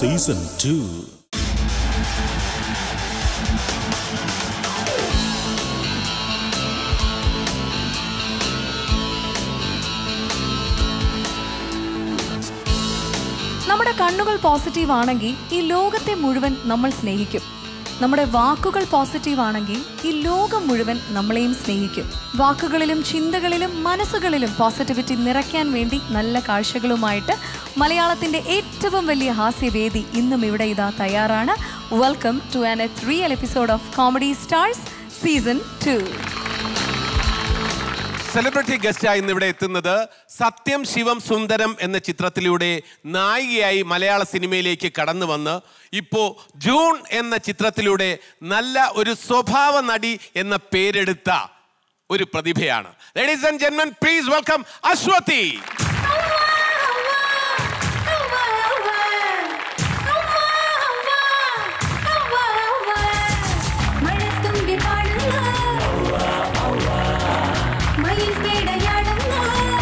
Season two നമ്മുടെ കണ്ണുകൾ positive ആണെങ്കിൽ ഈ ലോകത്തെ മുഴുവൻ നമ്മൾ സ്നേഹിക്കും നമ്മുടെ വാക്കുകൾ പോസിറ്റീവ് ആണെങ്കിൽ ഈ ലോകം മുഴുവൻ നമ്മളെയും സ്നേഹിക്കും വാക്കുകളിലും ചിന്തകളിലും മനസ്സുകളിലും പോസിറ്റിവിറ്റി നിറയ്ക്കാൻ വേണ്ടി നല്ല കാഴ്ചകളുമായിട്ട് മലയാളത്തിന്റെ ഏറ്റവും വലിയ ഹാസ്യവേദി ഇന്നും ഇവിടെ ഇതാ തയ്യാറാണ് welcome to an a real episode of comedy stars season two celebrity ഗസ്റ്റായി ഇന്ന് ഇവിടെ എത്തുന്നത് സത്യം ശിവം സുന്ദരം എന്ന ചിത്രത്തിലൂടെ നായികയായി മലയാള സിനിമയിലേക്ക് കടന്നു വന്ന് ഇപ്പോൾ ജൂൺ എന്ന ചിത്രത്തിലൂടെ നല്ല ഒരു സ്വഭാവ നടി എന്ന പേരെടുത്ത ഒരു പ്രതിഭയാണ് ലേഡീസ് ആൻഡ് ജെന്മൻ പ്ലീസ് വെൽക്കം അശ്വതി മഴത്തുമ്പി പാടുന്നു മയിൽ പേടയാടുന്നു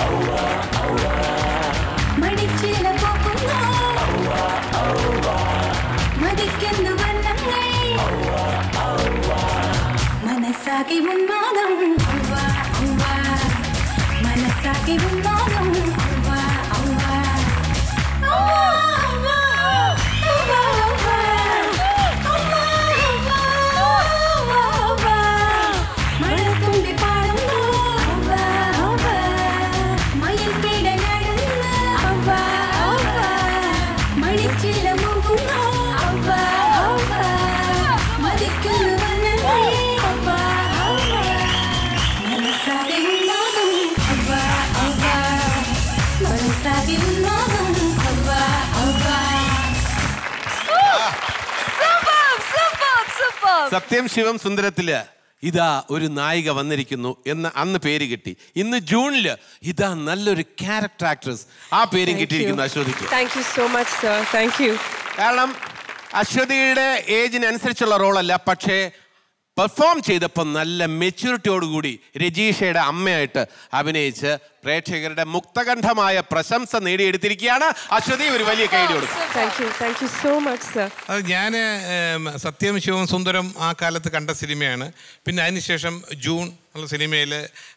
മടിച്ചില പോക്കുന്നു മതിക്കുന്നു വന്നങ്ങൾ മനസ്സാകി ഉന്മാദം ഔവ്വ, ഔവ്വ. മനസ്സാകി ഉന്മാദം ഔവ്വ, ഔവ്വ. ഔവ്വ, ഔവ്വ. ഔവ്വ, ഔവ്വ. ഔവ്വ, ഔവ്വ. ഔവ്വ, ഔവ്വ. മഴത്തുമ്പി പാടുന്നു ഔവ്വ, ഔവ്വ. മയിൽ പിടഞ്ഞാടുന്നു ഔവ്വ, ഔവ്വ. മണിച്ചില്ല മുങ്ങുന്നു ഔവ്വ, ഔവ്വ. മതിക്കുന്നു വന്നങ്ങൾ ഔവ്വ, ഔവ്വ. മനസ്സാകെ ഉന്മാദം ഔവ്വ, ഔവ്വ. മനസ്സാകെ ഉന്മാദം ഔവ്വ, ഔവ്വ. സത്യം ശിവം സുന്ദരത്തില് ഇതാ ഒരു നായിക വന്നിരിക്കുന്നു എന്ന് അന്ന് പേര് കിട്ടി ഇന്ന് ജൂണില് ഇതാ നല്ലൊരു ക്യാരക്ടർ ആക്ട്രസ് ആ പേരും കിട്ടിയിരിക്കുന്നു അശ്വതിക്ക് Thank you so much, sir. Thank you. കാരണം അശ്വതിയുടെ ഏജിനനുസരിച്ചുള്ള റോളല്ല പക്ഷേ പെർഫോം ചെയ്തപ്പോൾ നല്ല മെച്യൂരിറ്റിയോടുകൂടി രജീഷയുടെ അമ്മയായിട്ട് അഭിനയിച്ച് പ്രേക്ഷകരുടെ മുക്തകണ്ഠമായ പ്രശംസ നേടിയെടുത്തിരിക്കുകയാണ് അശ്വതി ഒരു വലിയ കൈഡി കൊടുക്കും Thank you. Thank you so much, sir. അത് ഞാൻ സത്യം ശിവം സുന്ദരം ആ കാലത്ത് കണ്ട സിനിമയാണ് പിന്നെ അതിനുശേഷം ജൂൺ ഉള്ള സിനിമയിൽ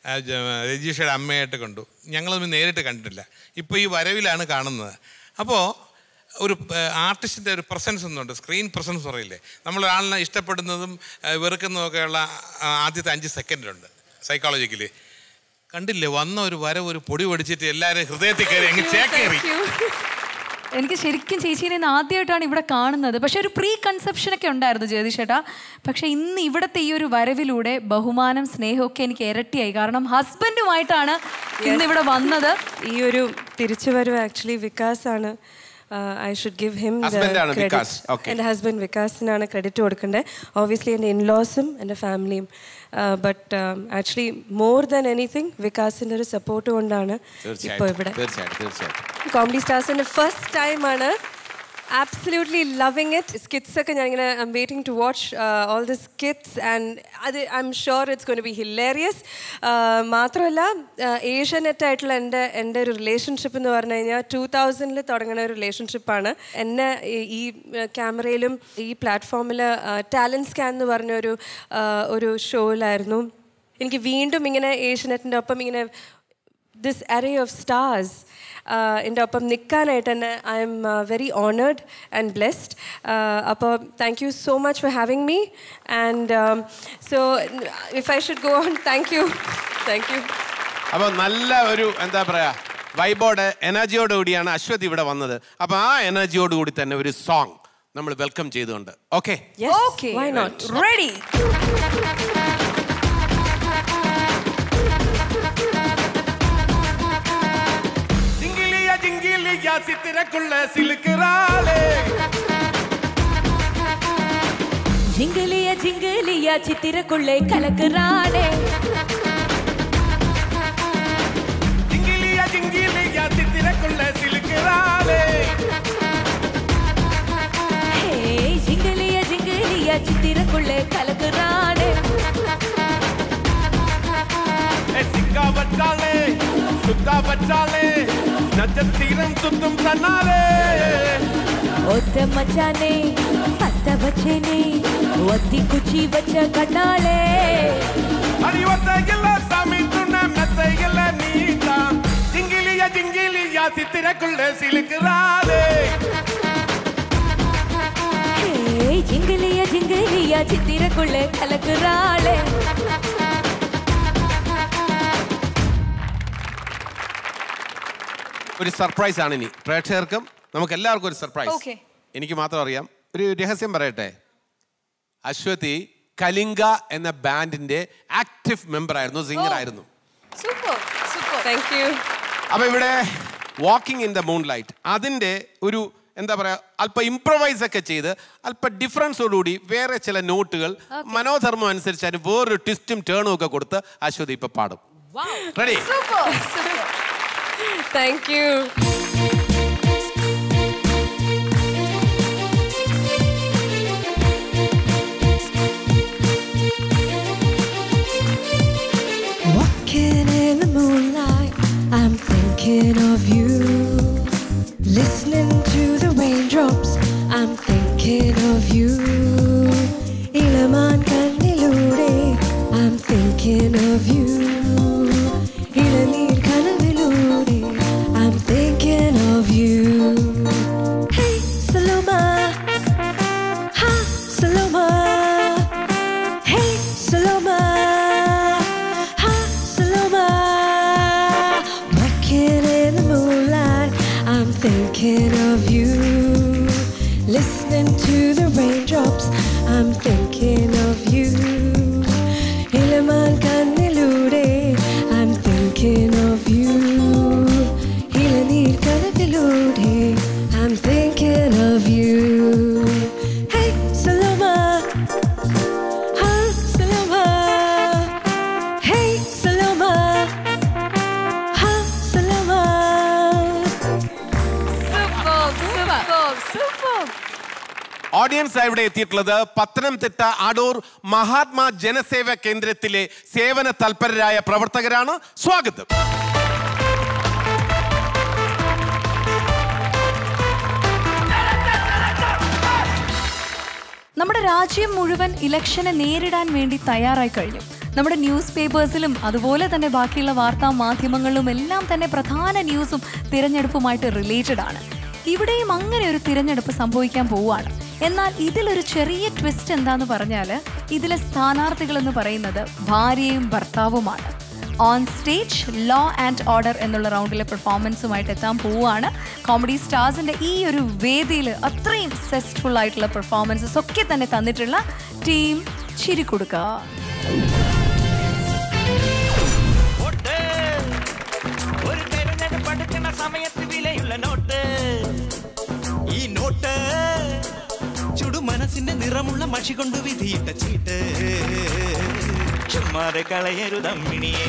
രജീഷയുടെ അമ്മയായിട്ട് കണ്ടു ഞങ്ങളൊന്നും നേരിട്ട് കണ്ടിട്ടില്ല ഇപ്പോൾ ഈ വരവിലാണ് കാണുന്നത് അപ്പോൾ ഒരു ആർട്ടിസ്റ്റിൻ്റെ ഒരു പ്രസൻസ് എന്നുണ്ട് സ്ക്രീൻ പ്രസൻസ് പറയില്ലേ നമ്മൾ ഒരാളിനെ ഇഷ്ടപ്പെടുന്നതും ആ, വെറുക്കുന്നതൊക്കെയുള്ള ആ, ആദ്യത്തെ അഞ്ച് സെക്കൻഡുണ്ട് സൈക്കോളജിക്കലി കണ്ടില്ലേ വന്ന ഒരു വരവ് ഒരു പൊടി പൊടിച്ചിട്ട് എല്ലാവരും ഹൃദയത്തിൽ കയറി അങ്ങ് ചേക്കേറി Thank you. എനിക്ക് ശരിക്കും ചേച്ചീനെ ഇന്ന് ആദ്യമായിട്ടാണ് ഇവിടെ കാണുന്നത് പക്ഷെ ഒരു പ്രീ കൺസെപ്ഷൻ ഒക്കെ ഉണ്ടായിരുന്നു ജ്യോതിഷേട്ടാ പക്ഷെ ഇന്ന് ഇവിടുത്തെ ഈ ഒരു വരവിലൂടെ ബഹുമാനം സ്നേഹമൊക്കെ എനിക്ക് ഇരട്ടിയായി കാരണം ഹസ്ബൻഡുമായിട്ടാണ് ഇന്ന് ഇവിടെ വന്നത് ഈ ഒരു തിരിച്ചുവരവ് ആക്ച്വലി വികാസ് ആണ് I should give him Husband ആണ് വികാസ്. Okay. എൻ്റെ ഹസ്ബൻഡ് വികാസിനാണ് ക്രെഡിറ്റ് കൊടുക്കേണ്ടത് ഓബിയസ്ലി എൻ്റെ ഇൻലോസും എൻ്റെ ഫാമിലിയും but actually more than anything വികാസിൻ്റെ ഒരു സപ്പോർട്ട് കൊണ്ടാണ് ഇപ്പോൾ ഇവിടെ തീർച്ചയായിട്ടും തീർച്ചയായിട്ടും കോമഡി സ്റ്റാർസിൻ്റെ ഫസ്റ്റ് ടൈമാണ് ആബ്സല്യൂട്ട്ലി ലവിങ് ഇറ്റ് സ്കിറ്റ്സ് ഒക്കെ ഞാനിങ്ങനെ I'm waiting to watch all the skits and അത് I am sure it's gonna be hilarious മാത്രമല്ല ഏഷ്യനെറ്റ് ആയിട്ടുള്ള എൻ്റെ എൻ്റെ ഒരു റിലേഷൻഷിപ്പ് എന്ന് പറഞ്ഞു കഴിഞ്ഞാൽ ടൂ തൗസൻഡിൽ തുടങ്ങുന്ന ഒരു റിലേഷൻഷിപ്പാണ് എന്നെ ഈ- ഈ ക്യാമറയിലും ഈ പ്ലാറ്റ്ഫോമിൽ ടാലൻറ്റ് സ്കാൻ എന്ന് പറഞ്ഞൊരു ആ, ഒരു ഷോയിലായിരുന്നു എനിക്ക് വീണ്ടും ഇങ്ങനെ ഏഷ്യനെറ്റിൻ്റെ ഒപ്പം ഇങ്ങനെ ദിസ് അറേ ഓഫ് സ്റ്റാർസ് എൻ്റെ ഒപ്പം നിൽക്കാനായിട്ട് തന്നെ I am very honoured and blessed അപ്പോൾ thank you so much for having me and so if I should go on thank you thank you അപ്പോൾ നല്ല ഒരു എന്താ പറയാ വൈബോടെ എനർജിയോട് കൂടിയാണ് അശ്വതി ഇവിടെ വന്നത് അപ്പോൾ ആ എനർജിയോട് കൂടി തന്നെ ഒരു സോങ് നമ്മൾ വെൽക്കം ചെയ്തുകൊണ്ട് okay okay why not ready ജിങ്കിലിയ ജിങ്കിലിയ സിത്തിരക്കുള്ള സിലുക്കുറാളേ ജിംഗലിയ ജിംഗലിയ ചിത്തിരക്കുള്ളേ കലക്കുറാളേ ജിങ്കിലിയ ജിങ്കിലിയ സിത്തിരക്കുള്ള സിലുക്കുറാളേ ഹേ ജിംഗലിയ ജിംഗലിയ ചിത്തിരക്കുള്ളേ കലക്കുറാളേ சிக்கா வச்சாலே சுத்த முத்தா வச்சாலே நட்சத்திரம் சுத்தும் கண்ணாலே ഒത്ത മച്ചാനെ പത്ത വച്ചനെ ഒത്തി കുച്ചി വച്ച കണ്ണാളെ அறிவத்தையில் சாமி துணை மெத்தையில் நீதான் ஜிங்கிலியா ஜிங்கிலியா சித்திரக்குள்ள சிலுக்குறாளே ഹേയ് ജിംഗലിയ ജിംഗലിയ ചിത്തിരക്കുള്ള കലക്കുറാളെ ഒരു സർപ്രൈസ് ആണ് ഇനി പ്രേക്ഷകർക്കും നമുക്ക് എല്ലാവർക്കും ഒരു സർപ്രൈസ് Okay. എനിക്ക് മാത്രം അറിയാം ഒരു രഹസ്യം പറയട്ടെ അശ്വതി കലിംഗ എന്ന ബാൻഡിന്റെ ആക്റ്റീവ് മെമ്പർ ആയിരുന്നു സിംഗർ ആയിരുന്നു സൂപ്പർ സൂപ്പർ താങ്ക് യു അപ്പൊ ഇവിടെ walking in the moon light അതിന്റെ ഒരു എന്താ പറയാ അല്പ ഇംപ്രവൈസ് ഒക്കെ ചെയ്ത് അല്പ ഡിഫറൻസോടുകൂടി വേറെ ചില നോട്ടുകൾ മനോധർമ്മം അനുസരിച്ച് അതിന് വേറൊരു ട്വിസ്റ്റും ടേണും ഒക്കെ കൊടുത്ത് അശ്വതി ഇപ്പൊ പാടും ready super super thank you Walking in the moonlight, I'm thinking of you. Listening to the raindrops, I'm thinking of you. ഇളമാൻ കണ്ണിലൂടെ I'm thinking of you. ഇളനീർ കനവിലൂടെ I'm thinking of you. Hey, Saloma. Ha, Saloma. Hey, Saloma. Ha, Saloma. Walking in the moonlight, I'm thinking of you. Listening to the raindrops, I'm thinking of you. ഇളമാൻ കണ്ണിലൂടെ I'm thinking of you. ഇളനീർ കനവിലൂടെ I'm thinking of you. Hey, Saloma. Ha, Saloma. Hey, Saloma. Ha, Saloma. Audience ഇവിടെ എത്തിയിട്ടുള്ളത് പത്തനംതിട്ട അടൂർ മഹാത്മാ ജനസേവ കേന്ദ്രത്തിലെ സേവന തൽപരരായ പ്രവർത്തകരാണ് സ്വാഗതം നമ്മുടെ രാജ്യം മുഴുവൻ ഇലക്ഷനെ നേരിടാൻ വേണ്ടി തയ്യാറായി കഴിഞ്ഞു നമ്മുടെ ന്യൂസ് പേപ്പേഴ്സിലും അതുപോലെ തന്നെ ബാക്കിയുള്ള വാർത്താ മാധ്യമങ്ങളിലും എല്ലാം തന്നെ പ്രധാന ന്യൂസും തിരഞ്ഞെടുപ്പുമായിട്ട് റിലേറ്റഡ് ആണ് ഇവിടെയും അങ്ങനെ ഒരു തിരഞ്ഞെടുപ്പ് സംഭവിക്കാൻ പോവുകയാണ് എന്നാൽ ഇതിലൊരു ചെറിയ ട്വിസ്റ്റ് എന്താന്ന് പറഞ്ഞാൽ ഇതിലെ സ്ഥാനാർത്ഥികൾ എന്ന് പറയുന്നത് ഭാര്യയും ഭർത്താവുമാണ് on stage law and order എന്നുള്ള റൗണ്ടിലെ പെർഫോമൻസുമായിട്ട് എത്താൻ പോവുകയാണ് കോമഡി സ്റ്റാർസിന്റെ ഈ ഒരു വേദിയിൽ അത്രയും സക്സസ്ഫുൾ ആയിട്ടുള്ള പെർഫോമൻസസ് ഒക്കെ തന്നെ തന്നിട്ടുള്ള ടീം ചിരിക്കൊടുക്ക നോട്ട് ഒരു തെരഞ്ഞെടുപ്പ് അടുക്കുന്ന സമയത്ത് വിലയുള്ള നോട്ട് ഈ നോട്ട് ചുടു മനസ്സിന്റെ നിറമുള്ള മഷി കൊണ്ട് വിധിയിട്ട ചീട്ട് ചുമ്മാതെ കളയരുതമ്മിണിയെ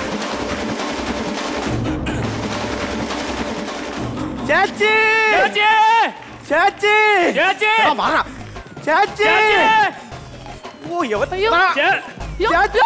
ചേച്ചി ചേച്ചി ആ, മാറാ. ചേച്ചി ഓ എവ- ആ, ചേച്ചി.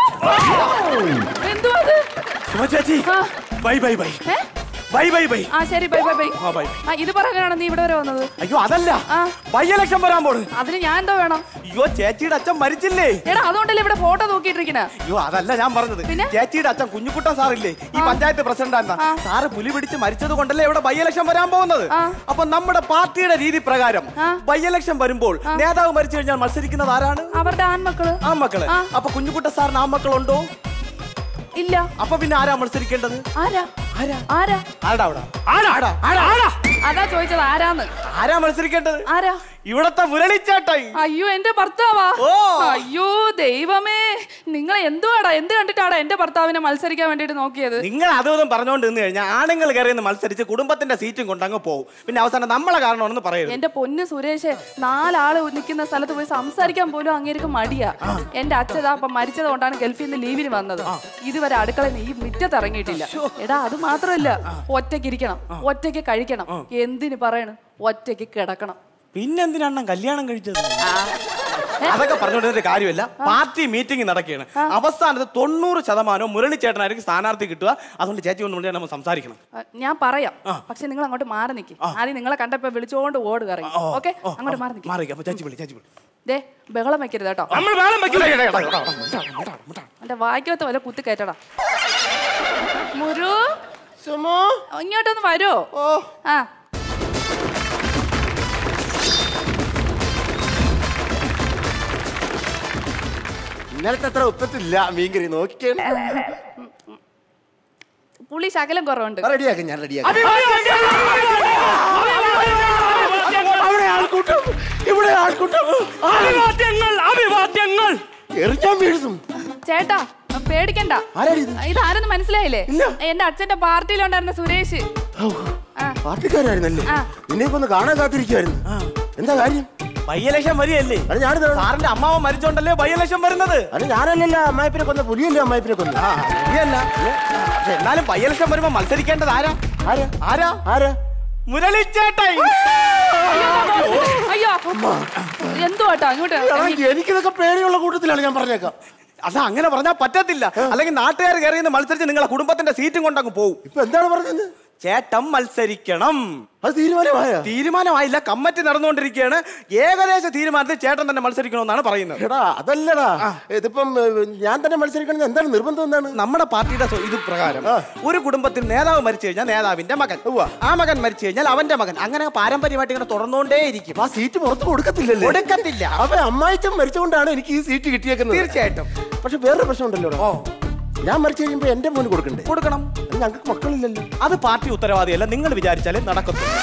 ശിവ ചേച്ചി bye bye bye bye bye bye ആ ശരി ബൈ ബൈ ബൈ ആ ബൈ ആ ഇത് പറയാനാണ് നീ ഇവിടെ വരെ വന്നത് അയ്യോ അതല്ല ആ. ബൈ ഇലക്ഷൻ വരാൻ പോണ് അതിന് ഞാൻ എന്തോ വേണം അയ്യോ ചേച്ചിയുടെ അച്ഛൻ മരിച്ചില്ലേ എടാ അതുകൊണ്ടല്ലേ ഇവിടെ ഫോട്ടോ നോക്കിയിട്ടിരിക്കണേ അയ്യോ അതല്ല ഞാൻ പറഞ്ഞത് പിന്നെ? ചേച്ചിയുടെ അച്ഛൻ കുഞ്ഞുകുട്ടൻ സാറില്ലേ ഈ പഞ്ചായത്ത് പ്രസിഡന്റ് ആയിരുന്ന ആ. സാറ് പുലി പിടിച്ച് മരിച്ചത് കൊണ്ടല്ലേ ഇവിടെ ബൈ ഇലക്ഷൻ വരാൻ പോകുന്നത് ആ. അപ്പൊ നമ്മുടെ പാർട്ടിയുടെ രീതി പ്രകാരം ആ. ബൈ ഇലക്ഷൻ വരുമ്പോൾ നേതാവ് മരിച്ചു കഴിഞ്ഞാൽ മത്സരിക്കുന്നത് ആരാണ് അവരുടെ ആൺമക്കള് ആ മക്കള് ആ. അപ്പൊ കുഞ്ഞുകുട്ടൻ സാറിന് ആ മക്കളുണ്ടോ ഇല്ല അപ്പൊ പിന്നെ ആരാ മത്സരിക്കേണ്ടത് ആരാ ആരാ ആരാ ആരാ അവിടെ ആരാ ആരാ ആരാ ആരാ അതാ ചോദിച്ചത് ആരാന്ന് ആരാ മത്സരിക്കേണ്ടത് ആരാ ഇവിടത്തെ മുരളിച്ചേട്ടായി അയ്യോ എന്റെ ഭർത്താവാ ഓ. അയ്യോ ദൈവമേ നിങ്ങൾ എന്തുവാടാ എന്ത് കണ്ടിട്ടാടാ എന്റെ ഭർത്താവിനെ മത്സരിക്കാൻ വേണ്ടിട്ട് നോക്കിയത് നിങ്ങൾ അതും പറഞ്ഞുകൊണ്ട് നിന്ന് കഴിഞ്ഞാൽ ആണുങ്ങൾ കയറി നിന്ന് മത്സരിച്ച് കുടുംബത്തിന്റെ സീറ്റും കൊണ്ട് അങ്ങ് പോകും പിന്നെ അവസാനം നമ്മളെ കാരണമാണെന്ന് പറയരുത് എന്റെ പൊന്ന് സുരേഷ് നാലാള് നിൽക്കുന്ന സ്ഥലത്ത് പോയി സംസാരിക്കാൻ പോലും അങ്ങേർക്ക് മടിയാ എന്റെ അച്ഛതാ അപ്പൊ മരിച്ചത് കൊണ്ടാണ് ഗൾഫിൽ നിന്ന് ലീവിന് വന്നത് ഇതുവരെ അടുക്കളയിൽ ഈ മുറ്റത്ത് ഇറങ്ങിയിട്ടില്ല എടാ അത് മാത്രമല്ല ഒറ്റയ്ക്ക് ഇരിക്കണം ഒറ്റയ്ക്ക് കഴിക്കണം എന്തിന് പറയണം ഒറ്റയ്ക്ക് കിടക്കണം പിന്നെന്തിനാണ് കല്യാണം കഴിച്ചത് അതൊക്കെ പറഞ്ഞുകൊണ്ടിരുന്ന കാര്യമില്ല പാർട്ടി മീറ്റിംഗ് നടക്കുകയാണ് അവസാനത്ത് തൊണ്ണൂറ് ശതമാനവും മുരളിച്ചേട്ടനായിരിക്കും സ്ഥാനാർത്ഥി കിട്ടുക അതുകൊണ്ട് ചേച്ചി കൊണ്ട് നമ്മൾ സംസാരിക്കണം ആ, ഞാൻ പറയാം പക്ഷെ നിങ്ങൾ അങ്ങോട്ട് മാറി നിൽക്കി ആദ്യം നിങ്ങളെ കണ്ടപ്പോ വിളിച്ചോണ്ട് ഓടുക ഇറങ്ങി ഓക്കെ അങ്ങോട്ട് മാറി നിൽക്കി മാറി അപ്പൊ ചേച്ചി വിളി ചേച്ചി വിളി ദേ ബഹളം വെക്കരുത് കേട്ടോ നമ്മൾ വേളം വെക്കില്ല എന്റെ വായിക്കകത്ത് വല്ല കുത്തി കയറ്റടാ മുരു സുമോ ഇങ്ങോട്ടൊന്ന് വരോ ഓ ആ ഇന്നലത്തെ അത്ര ഉപ്പത്തില്ല മീൻകറി നോക്കിക്കേ പുളി ശകലം കുറവുണ്ട് റെഡിയാക്കാം ഞാൻ റെഡിയാക്കാം അവിടെ ആൾക്കൂട്ടം ഇവിടെ ആൾക്കൂട്ടം അഭിവാദ്യങ്ങൾ അഭിവാദ്യങ്ങൾ എറിഞ്ഞാൻ വീഴുന്നു ചേട്ടാ പേടിക്കണ്ട ആരാടി ഇത്? ഇതാരെന്ന് മനസ്സിലായില്ലേ എന്റെ അച്ഛന്റെ പാർട്ടിയിലുണ്ടായിരുന്ന സുരേഷ് ആ. പാർട്ടിക്കാരായിരുന്നല്ലേ ആ. നിന്നെ ഒന്ന് കാണാൻ കാത്തിരിക്കുവായിരുന്നു എന്താ കാര്യം ബയ്യലക്ഷം വരികയല്ലേ അത് ഞാനിത് സാറിന്റെ അമ്മാവൻ മരിച്ചോണ്ടല്ലേ ബയ്യലക്ഷം വരുന്നത് അത് ഞാനല്ലല്ലോ അമ്മായിപ്പിനെ കൊന്ന പുലിയല്ലേ അമ്മായിപ്പിനെ കൊന്ന ശരിയല്ല പക്ഷെ എന്നാലും ബയ്യലക്ഷം വരുമ്പോ മത്സരിക്കേണ്ടത് ആരാ ആരാ ആരാ ആരാ മുരളിച്ചേട്ടൻ അയ്യോ എന്തോ കേട്ടോ ഇങ്ങോട്ട് എടാ, എനിക്കിതൊക്കെ പേടിയുള്ള കൂട്ടത്തിലാണ് ഞാൻ പറഞ്ഞേക്കാം അതാ അങ്ങനെ പറഞ്ഞാൽ പറ്റത്തില്ല അല്ലെങ്കിൽ നാട്ടുകാർ കയറി നിന്ന് മത്സരിച്ച് നിങ്ങളെ കുടുംബത്തിന്റെ സീറ്റും കൊണ്ടങ്ങ് പോകും ഇപ്പൊ എന്താണ് പറഞ്ഞത് ചേട്ടൻ മത്സരിക്കണം അത് തീരുമാനമായ തീരുമാനമായില്ല കമ്മിറ്റി നടന്നുകൊണ്ടിരിക്കുകയാണ് ഏകദേശ തീരുമാനത്തിൽ ചേട്ടൻ തന്നെ മത്സരിക്കണമെന്നാണ് പറയുന്നത് എടാ അതല്ലടാ ഇതിപ്പം ഏ, ഞാൻ തന്നെ മത്സരിക്കണമെന്ന് എന്താണ് നിർബന്ധം എന്താണ് നമ്മുടെ പാർട്ടിയുടെ സ്വ- ഇത് പ്രകാരം ഒരു കുടുംബത്തിൽ നേതാവ് മരിച്ചു കഴിഞ്ഞാൽ നേതാവിന്റെ മകൻ ആ മകൻ മരിച്ചു കഴിഞ്ഞാൽ അവന്റെ മകൻ അങ്ങനെ പാരമ്പര്യമായിട്ട് ഇങ്ങനെ തുടർന്നുകൊണ്ടേയിരിക്കും ആ സീറ്റ് പുറത്ത് കൊടുക്കത്തില്ലല്ലേ കൊടുക്കത്തില്ല അപ്പൊ അമ്മായിച്ചൻ മരിച്ചുകൊണ്ടാണ് എനിക്ക് ഈ സീറ്റ് കിട്ടിയേക്കുന്നത് തീർച്ചയായിട്ടും പക്ഷെ വേറൊരു പ്രശ്നമുണ്ടല്ലോ ഇവിടെ. ഞാൻ മരിച്ചു കഴിയുമ്പോ എന്റെ മോന് കൊടുക്കണ്ടേ കൊടുക്കണം അത് ഞങ്ങൾക്ക് മക്കളില്ലല്ലോ അത് പാർട്ടി ഉത്തരവാദിയല്ല നിങ്ങൾ വിചാരിച്ചാലേ നടക്കത്തുള്ളൂ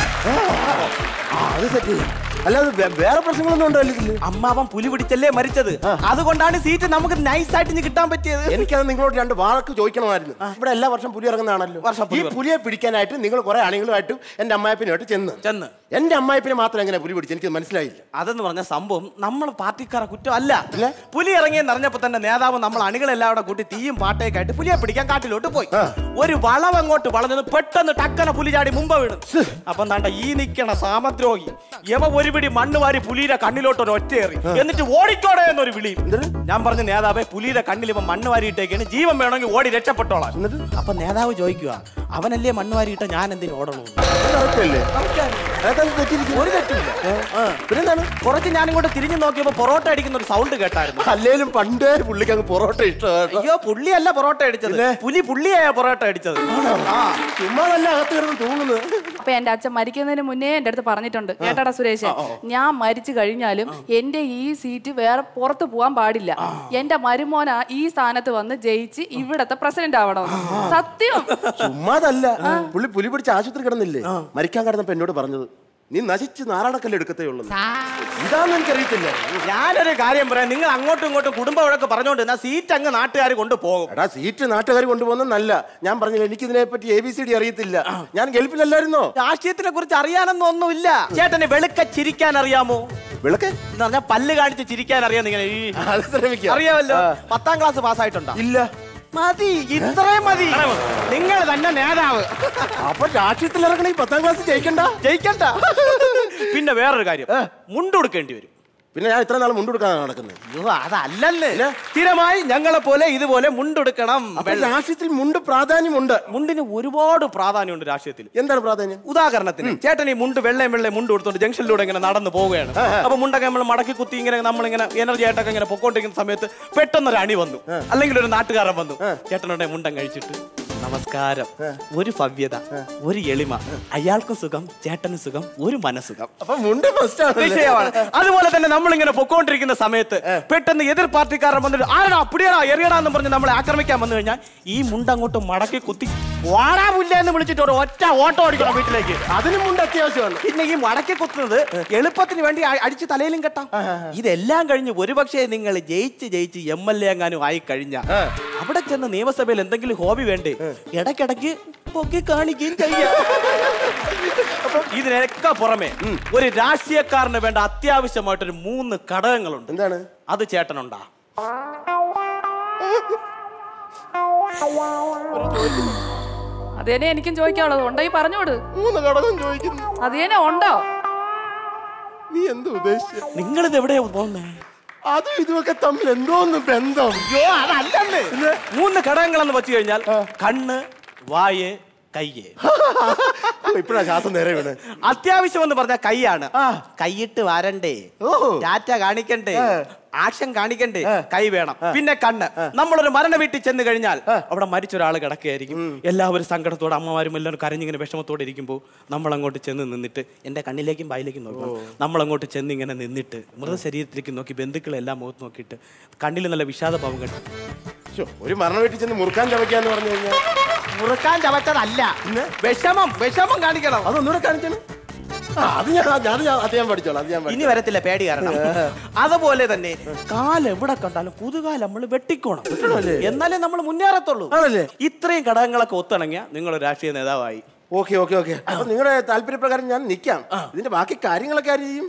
ആ, അത് സെറ്റ് അല്ലാതെ വേ- വേറെ പ്രശ്നങ്ങളൊന്നും ഉണ്ടാവില്ല ഇതില് അമ്മാവൻ പുലി പിടിച്ചല്ലേ മരിച്ചത് അതുകൊണ്ടാണ് സീറ്റ് നമുക്ക് നൈസായിട്ട് ഇനി കിട്ടാൻ പറ്റിയത് എനിക്കത് നിങ്ങളോട് രണ്ട് വാക്ക് ചോദിക്കണമായിരുന്നു ഇവിടെ എല്ലാ വർഷം പുലി ഇറങ്ങുന്നതാണല്ലോ വർഷം പുലി ഈ പുലിയെ പിടിക്കാനായിട്ട് നിങ്ങൾ കുറെ ആളുകളുമായിട്ടും എന്റെ അമ്മായിപ്പിനുമായിട്ട് ചെന്ന് ചെന്ന് എന്റെ അമ്മായിപ്പിനെ മാത്രം എങ്ങനെ പുലി പിടിച്ച് എനിക്ക് മനസ്സിലായില്ല അതെന്ന് പറഞ്ഞ സംഭവം നമ്മൾ പാർട്ടിക്കാരെ കുറ്റം അല്ല പുലി ഇറങ്ങിയെന്ന് അറിഞ്ഞപ്പോ തന്നെ നേതാവ് നമ്മൾ അണികളെല്ലാം കൂടെ കൂട്ടി തീയും പാട്ടയൊക്കെ ആയിട്ട് പുലിയെ പിടിക്കാൻ കാട്ടിലോട്ട് പോയി ഒരു വളവ് അങ്ങോട്ട് വളഞ്ഞത് പെട്ടെന്ന് ടക്കന പുലി ചാടി മുമ്പ് വീണു അപ്പൊ എന്താണ്ട ഈ നിക്കണ സാമദ്രോഹി യവ ഒരു പിടി മണ്ണ് വാരി പുലിയുടെ കണ്ണിലോട്ട് ഒരു ഒറ്റയേറി എന്നിട്ട് ഓടിക്കോടെ എന്നൊരു വിളി ഞാൻ പറഞ്ഞ നേതാവെ പുലിയുടെ കണ്ണിൽ ഇപ്പൊ മണ്ണ് വാരിയിട്ടേക്കാണ് ജീവൻ വേണമെങ്കിൽ ഓടി രക്ഷപ്പെട്ടോളാം അപ്പൊ നേതാവ് ചോദിക്കുക അവനല്ലേ മണ്ണ് വാരിയിട്ട ഞാൻ എന്തിനു ഓടണു കറക്റ്റല്ലേ? അതൊക്കെ തെറ്റിയിരിക്കുന്നു. ഒരു തെറ്റില്ല പിന്നെന്താണ് കുറച്ച് ഞാൻ ഇങ്ങോട്ട് തിരിഞ്ഞു നോക്കിയപ്പോ പൊറോട്ട അടിക്കുന്ന ഒരു സൗണ്ട് കേട്ടായിരുന്നു അല്ലേലും പണ്ടേ പുള്ളിക്ക് അങ്ങ് പൊറോട്ട ഇഷ്ടമാണ് അയ്യോ പുള്ളിയല്ല പൊറോട്ട അടിച്ചത് പുലി പുള്ളിയായ പൊറോട്ട അടിച്ചത് ആ ചുമ്മാ നല്ല അകത്ത് കിടന്ന് തൂങ്ങുന്നത് അപ്പൊ എന്റെ അച്ഛൻ മരിക്കുന്നതിന് മുന്നേ എന്റെ അടുത്ത് പറഞ്ഞിട്ടുണ്ട് കേട്ടാടാ സുരേഷ് ഞാൻ മരിച്ചു കഴിഞ്ഞാലും എന്റെ ഈ സീറ്റ് വേറെ പുറത്ത് പോകാൻ പാടില്ല എന്റെ മരുമോന ഈ സ്ഥാനത്ത് വന്ന് ജയിച്ച് ഇവിടത്തെ പ്രസിഡന്റ് ആവണം സത്യം ചുമ്മാതല്ല പുള്ളി പുലി പിടിച്ച് ആശുപത്രി കിടന്നില്ലേ മരിക്കാൻ കിടന്നപ്പോ എന്നോട് പറഞ്ഞത് നീ നശിച്ച് നാരായണക്കല്ല് എടുക്കത്തേ ഉള്ളൂ ഇതാന്ന് എനിക്കറിയത്തില്ല ഞാനൊരു കാര്യം പറയാം നിങ്ങൾ അങ്ങോട്ടും ഇങ്ങോട്ടും കുടുംബ വഴക്ക് പറഞ്ഞോണ്ട് എന്നാ സീറ്റ് അങ്ങ് നാട്ടുകാർ കൊണ്ടുപോകും എടാ സീറ്റ് നാട്ടുകാർ കൊണ്ടുപോകുന്ന നല്ല ഞാൻ പറഞ്ഞില്ല എനിക്ക് ഇതിനെ പറ്റി എ ബി സി ഡി അറിയത്തില്ല ഞാൻ ഗൾഫിലല്ലായിരുന്നോ രാഷ്ട്രീയത്തിനെ കുറിച്ച് അറിയാനൊന്നും ഒന്നുമില്ല ചേട്ടന് വെളുക്ക ചിരിക്കാൻ അറിയാമോ വിളക്ക് എന്ന് പറഞ്ഞാൽ പല്ല് കാണിച്ച് ചിരിക്കാൻ അറിയാം നിങ്ങൾ ഈ അത് ശ്രമിക്കാം അറിയാമല്ലോ ആ. പത്താം ക്ലാസ് പാസ്സായിട്ടുണ്ടോ ഇല്ല മതി ഇത്രയും മതി നിങ്ങൾ തന്നെ നേതാവ് അപ്പൊ രാഷ്ട്രീയത്തിൽ ഇറങ്ങണ ഈ പത്താം ക്ലാസ് ജയിക്കണ്ട ജയിക്കണ്ട പിന്നെ വേറൊരു കാര്യം മുണ്ടുകൊടുക്കേണ്ടി വരും പിന്നെ ഞാൻ ഇത്ര നാൾ മുണ്ടെടുക്കാനാണ് നടക്കുന്നത് അയ്യോ അതല്ലല്ലേ സ്ഥിരമായി ഞങ്ങളെ പോലെ ഇതുപോലെ മുണ്ടെടുക്കണം അപ്പൊ രാഷ്ട്രീയത്തിൽ മുണ്ട് പ്രാധാന്യമുണ്ട് മുണ്ടിന് ഒരുപാട് പ്രാധാന്യമുണ്ട് രാഷ്ട്രീയത്തിൽ എന്താണ് പ്രാധാന്യം ഉദാഹരണത്തിന് ചേട്ടൻ ഈ മുണ്ട് വെള്ളയും വെള്ളയും മുണ്ട് കൊടുത്തോണ്ട് ജംഗ്ഷനിലൂടെ ഇങ്ങനെ നടന്നു പോവുകയാണ് അപ്പൊ മുണ്ടൊക്കെ നമ്മൾ മടക്കി കുത്തി ഇങ്ങനെ നമ്മളിങ്ങനെ എനർജി ആയിട്ടൊക്കെ ഇങ്ങനെ പൊക്കോണ്ടിരിക്കുന്ന സമയത്ത് പെട്ടെന്നൊരു അണി വന്നു അല്ലെങ്കിൽ ഒരു നാട്ടുകാരൻ വന്നു ചേട്ടനുടെ മുണ്ടം കഴിച്ചിട്ട് നമസ്കാരം ഒരു ഭവ്യത ഒരു എളിമ അയാൾക്കും സുഖം ചേട്ടനും സുഖം ഒരു മനസുഖം അപ്പൊ മുണ്ട് ഫസ്റ്റ് വിഷയമാണ് അതുപോലെ തന്നെ നമ്മളിങ്ങനെ പൊക്കോണ്ടിരിക്കുന്ന സമയത്ത് പെട്ടെന്ന് എതിർ പാർട്ടിക്കാരൻ വന്നിട്ട് ആരാ പിടിയടാ എറിയടാ എന്ന് പറഞ്ഞ് നമ്മളെ ആക്രമിക്കാൻ വന്നു കഴിഞ്ഞാൽ ഈ മുണ്ടങ്ങോട്ട് മടക്കി കുത്തി വാടാ പുല്ല എന്ന് വിളിച്ചിട്ട് ഒരു ഒറ്റ ഓട്ടം ഓടിക്കണം വീട്ടിലേക്ക് അതിനും മുണ്ട് അത്യാവശ്യമാണ് പിന്നെ ഈ മടക്കി കുത്തുന്നത് എളുപ്പത്തിന് വേണ്ടി അ- അടിച്ച് തലയിലും കെട്ടാം ഇതെല്ലാം കഴിഞ്ഞ് ഒരുപക്ഷെ നിങ്ങൾ ജയിച്ച് ജയിച്ച് എം എൽ എ എങ്ങാനും ആയി കഴിഞ്ഞ അവിടെ ചെന്ന് നിയമസഭയിൽ എന്തെങ്കിലും ഹോബി വേണ്ടേ ഇടയ്ക്കിടയ്ക്ക് പൊക്കി കാണിക്കുകയും ചെയ്യാം അപ്പം ഇതിനൊക്കെ പുറമെ ഒരു രാഷ്ട്രീയക്കാരന് വേണ്ട അത്യാവശ്യമായിട്ടൊരു മൂന്ന് ഘടകങ്ങളുണ്ട് എന്താണ് അത് ചേട്ടനുണ്ടാ അത് തന്നെ എനിക്കും ചോദിക്കാനുള്ളത് ഉണ്ടോ ഈ പറഞ്ഞോട് മൂന്ന് ഘടകം ചോദിക്കുന്നു അത് തന്നെ ഉണ്ടോ നീ എന്ത് ഉദ്ദേശിച്ച നിങ്ങളിത് എവിടെയാ പോകുന്നേ അതും ഇതുമൊക്കെ തമ്മിൽ എന്തോന്ന് ബന്ധം അയ്യോ അതല്ലെന്ന് മൂന്ന് ഘടകങ്ങളെന്ന് വെച്ച് കഴിഞ്ഞാൽ കണ്ണ് വായ് കയ്യ് ഇപ്പഴാ ശ്വാസം നേരെ വീണ് അത്യാവശ്യം എന്ന് പറഞ്ഞാൽ കൈയാണ് കൈയിട്ട് വരണ്ടേ ടാറ്റ കാണിക്കണ്ടേ ആക്ഷൻ കാണിക്കണ്ടേ കൈ വേണം പിന്നെ കണ്ണ് നമ്മളൊരു മരണ വീട്ടിൽ ചെന്ന് കഴിഞ്ഞാൽ അവിടെ മരിച്ച ഒരാൾ കിടക്കുകയായിരിക്കും എല്ലാവരും സങ്കടത്തോടെ അമ്മമാരും എല്ലാവരും കരഞ്ഞിങ്ങനെ വിഷമത്തോടെ ഇരിക്കുമ്പോൾ നമ്മൾ അങ്ങോട്ട് ചെന്ന് നിന്നിട്ട് എൻ്റെ കണ്ണിലേക്കും വായിലേക്കും നോക്കണം നമ്മൾ അങ്ങോട്ട് ചെന്ന് ഇങ്ങനെ നിന്നിട്ട് മൃതശരീരത്തിലേക്ക് നോക്കി ബന്ധുക്കളെല്ലാം മുഖത്ത് നോക്കിയിട്ട് കണ്ണിൽ നല്ല വിഷാദഭാവം കണ്ടു ശ്ശോ, ഒരു മരണ വീട്ടിൽ ചെന്ന് മുറുക്കാൻ ചവയ്ക്കാന്ന് പറഞ്ഞു കഴിഞ്ഞാൽ മുറുക്കാൻ ചവച്ചതല്ല വിഷമം വിഷമം കാണിക്കണം അതൊന്നുകൂടെ കാണിച്ചാണ് ആ, അത് ഞാൻ ഞാൻ ഞാൻ- അത് ഞാൻ പഠിച്ചോളാം അത് ഞാൻ ഇനി പഠിച്ചോളാം. വരത്തില്ല പേടി കാരണം അതുപോലെ തന്നെ കാല് എവിടെ കണ്ടാലും പുതുകാലം നമ്മൾ വെട്ടിക്കോണം എന്നാലേ നമ്മൾ മുന്നേറത്തുള്ളൂ ആണല്ലേ? ഇത്രയും ഘടകങ്ങളൊക്കെ ഒത്തിണങ്ങിയ നിങ്ങൾ രാഷ്ട്രീയ നേതാവായി ഓക്കെ ഓക്കെ ഓക്കെ അപ്പൊ നിങ്ങളുടെ താല്പര്യപ്രകാരം ഞാൻ നിൽക്കാം ഇതിന്റെ ബാക്കി കാര്യങ്ങളൊക്കെ ആര് ചെയ്യും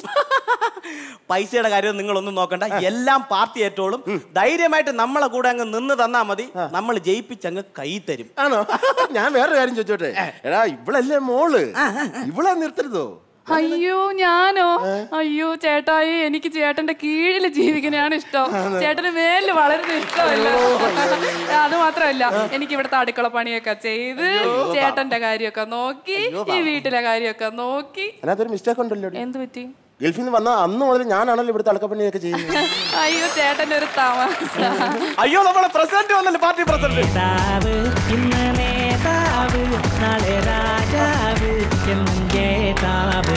പൈസയുടെ കാര്യം നിങ്ങളൊന്നും നോക്കണ്ട എല്ലാം പാർട്ടി ഏറ്റോളും ധൈര്യമായിട്ട് നമ്മളെ കൂടെ അങ്ങ് നിന്ന് തന്നാ മതി നമ്മൾ ജയിപ്പിച്ചങ്ങ് കൈ തരും ആണോ ഞാൻ വേറൊരു കാര്യം ചോദിച്ചോട്ടെ എടാ ഇവളല്ലേ മോള് ഇവളെ നിർത്തരുതോ അയ്യോ ഞാനോ അയ്യോ ചേട്ടായി എനിക്ക് ചേട്ടന്റെ കീഴിൽ ജീവിക്കാനാണ് ഇഷ്ടം ചേട്ടന് മേലിൽ വളരെ ഇഷ്ടമല്ല അത് മാത്രമല്ല എനിക്ക് ഇവിടുത്തെ അടുക്കള പണിയൊക്കെ ചെയ്ത് ചേട്ടന്റെ കാര്യമൊക്കെ നോക്കി ഈ വീട്ടിലെ കാര്യമൊക്കെ നോക്കി അതിനകത്തൊരു മിസ്റ്റേക്ക് ഉണ്ടല്ലോ എന്ത് പറ്റി ഗൾഫിൽ നിന്ന് വന്ന അന്ന് മുതൽ ഞാനാണല്ലോ ഇവിടുത്തെ അളക്കപ്പണിയൊക്കെ ചെയ്യുന്നത് അയ്യോ ചേട്ടന്റെ ഒരു തമാശ അയ്യോ നമ്മളെ പ്രസിഡന്റ് വന്നല്ലേ പാർട്ടി പ്രസിഡന്റ് നേതാവ് ഇന്ന് നേതാവ് നാളെ രാജാവ് എന്നും ജേതാവ്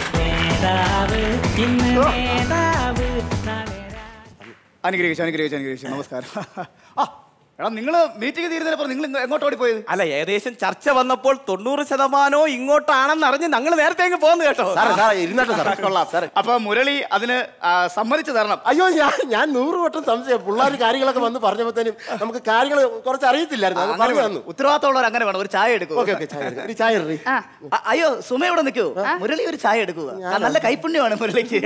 നേതാവ് ഇന്ന് നേതാവ് നാളെ അനുഗ്രഹിച്ചു അനുഗ്രഹിച്ചു അനുഗ്രഹിച്ചു നമസ്കാരം ആ എടാ നിങ്ങൾ മീറ്റിംഗ് തീരുന്നതിനപ്പുറം നിങ്ങൾ എങ്ങോട്ട് ഓടിപ്പോയത് അല്ല ഏകദേശം ചർച്ച വന്നപ്പോൾ തൊണ്ണൂറ് ശതമാനവും ഇങ്ങോട്ടാണെന്ന് അറിഞ്ഞ് ഞങ്ങൾ നേരത്തെ അങ്ങ് പോന്നു കേട്ടോ സാറേ സാറേ ഇരുന്നട്ടെ സാറേ കൊള്ളാം സാറേ അപ്പൊ മുരളി അതിന് ആ, സമ്മതിച്ചു തരണം അയ്യോ ഞാൻ ഞാൻ നൂറ് വട്ടം സംശയം പിള്ളേർ കാര്യങ്ങളൊക്കെ വന്ന് പറഞ്ഞപ്പോഴത്തേനും നമുക്ക് കാര്യങ്ങൾ കുറച്ച് അറിയത്തില്ലായിരുന്നു അത് അങ്ങനെ പറഞ്ഞു വേണം. തന്നു ഉത്തരവാദിത്തമുള്ളവർ അങ്ങനെ വേണം ഒരു ചായ എടുക്കൂ ഓക്കെ ഓക്കെ ചായ എടുക്ക്. ഒരു ചായ ഇടറി ആ അ- അയ്യോ സുമ ഇവിടെ നിൽക്കൂ മുരളി ഒരു ചായ എടുക്കുക നല്ല കൈപ്പുണ്യമാണ് മുരളിക്ക്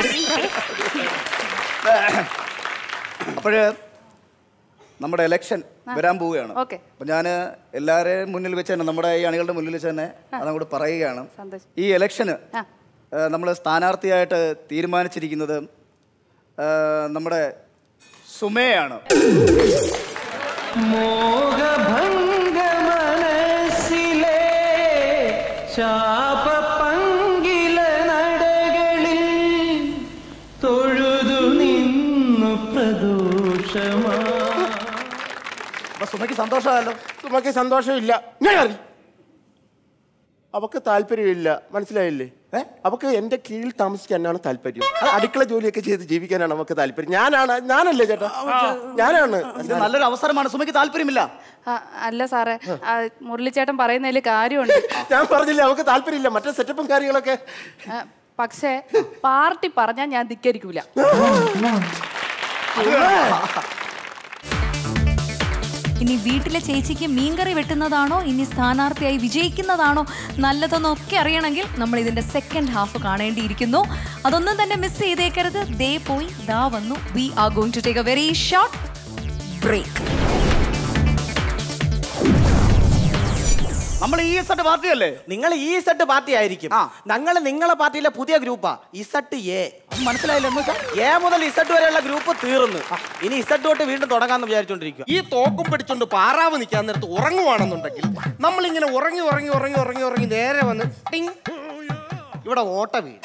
അപ്പോഴ് നമ്മുടെ ഇലക്ഷൻ വരാൻ പോവുകയാണ് ഓക്കെ അപ്പൊ ഞാൻ എല്ലാവരെയും മുന്നിൽ വെച്ച് തന്നെ നമ്മുടെ ഈ അണികളുടെ മുന്നിൽ വെച്ച് തന്നെ അതങ്ങോട്ട് പറയുകയാണ് സന്തോഷം ഈ ഇലക്ഷന് ആ. നമ്മൾ സ്ഥാനാർത്ഥിയായിട്ട് തീരുമാനിച്ചിരിക്കുന്നത് ആ, നമ്മുടെ സുമയാണ് മോഹഭംഗ മനസ്സിലെ ശാപപങ്കില നടകളിൽ തൊഴുതു നിന്നു പ്രദോഷമാ അപ്പൊ സുമയ്ക്ക് സന്തോഷമായല്ലോ നമുക്ക് സന്തോഷമില്ല ഇങ്ങനെ വരി. അവക്ക് താല്പര്യമില്ല മനസ്സിലായില്ലേ അവക്ക് എന്റെ കീഴിൽ താമസിക്കാനാണ് താല്പര്യം അത് അടുക്കള ജോലിയൊക്കെ ചെയ്ത് ജീവിക്കാനാണ് നമുക്ക് താല്പര്യം ഞാനാണ് ഞാനല്ലേ ചേട്ടാ ഞാനാണ് ഇത് നല്ലൊരു അവസരമാണ് സുമയ്ക്ക് താല്പര്യമില്ല ആ, അല്ല സാറേ ആ, മുരളിച്ചേട്ടൻ പറയുന്നതിൽ കാര്യമുണ്ട് ഞാൻ പറഞ്ഞില്ലേ അവക്ക് താല്പര്യമില്ല മറ്റേ സെറ്റപ്പും കാര്യങ്ങളൊക്കെ ആ, പക്ഷേ പാർട്ടി പറഞ്ഞാൽ ഞാൻ ധിക്കരിക്കൂല ഇനി വീട്ടിലെ ചേച്ചിക്ക് മീൻകറി വെട്ടുന്നതാണോ ഇനി സ്ഥാനാർത്ഥിയായി വിജയിക്കുന്നതാണോ നല്ലതെന്നൊക്കെ അറിയണമെങ്കിൽ നമ്മൾ ഇതിന്റെ സെക്കൻഡ് ഹാഫ് കാണേണ്ടിയിരിക്കുന്നു അതൊന്നും തന്നെ മിസ് ചെയ്തേക്കരുത് ദേ പോയി ദാ വന്നു we are going to take a very short break നമ്മൾ ഈ സെറ്റ് പാർട്ടിയല്ലേ നിങ്ങൾ ഈ സെറ്റ് പാർട്ടി ആയിരിക്കും ആ. ഞങ്ങൾ നിങ്ങളെ പാർട്ടിയിലെ പുതിയ ഗ്രൂപ്പാ ഇസട്ട് എ മനസ്സിലായില്ല എന്ന് വെച്ചാൽ എ മുതൽ ഇസട്ട് വരെയുള്ള ഗ്രൂപ്പ് തീർന്നു ഇനി ഇസട്ട് തൊട്ട് വീണ്ടും തുടങ്ങാന്ന് വിചാരിച്ചോണ്ടിരിക്കും ഈ തോക്കും പിടിച്ചോണ്ട് പാറാവ് നിൽക്കാൻ നേരത്ത് ഉറങ്ങുവാണെന്നുണ്ടെങ്കിൽ നമ്മളിങ്ങനെ ഉറങ്ങി ഉറങ്ങി ഉറങ്ങി ഉറങ്ങി ഉറങ്ങി നേരെ വന്ന് ടിങ് ഇവിടെ ഓട്ട വീട്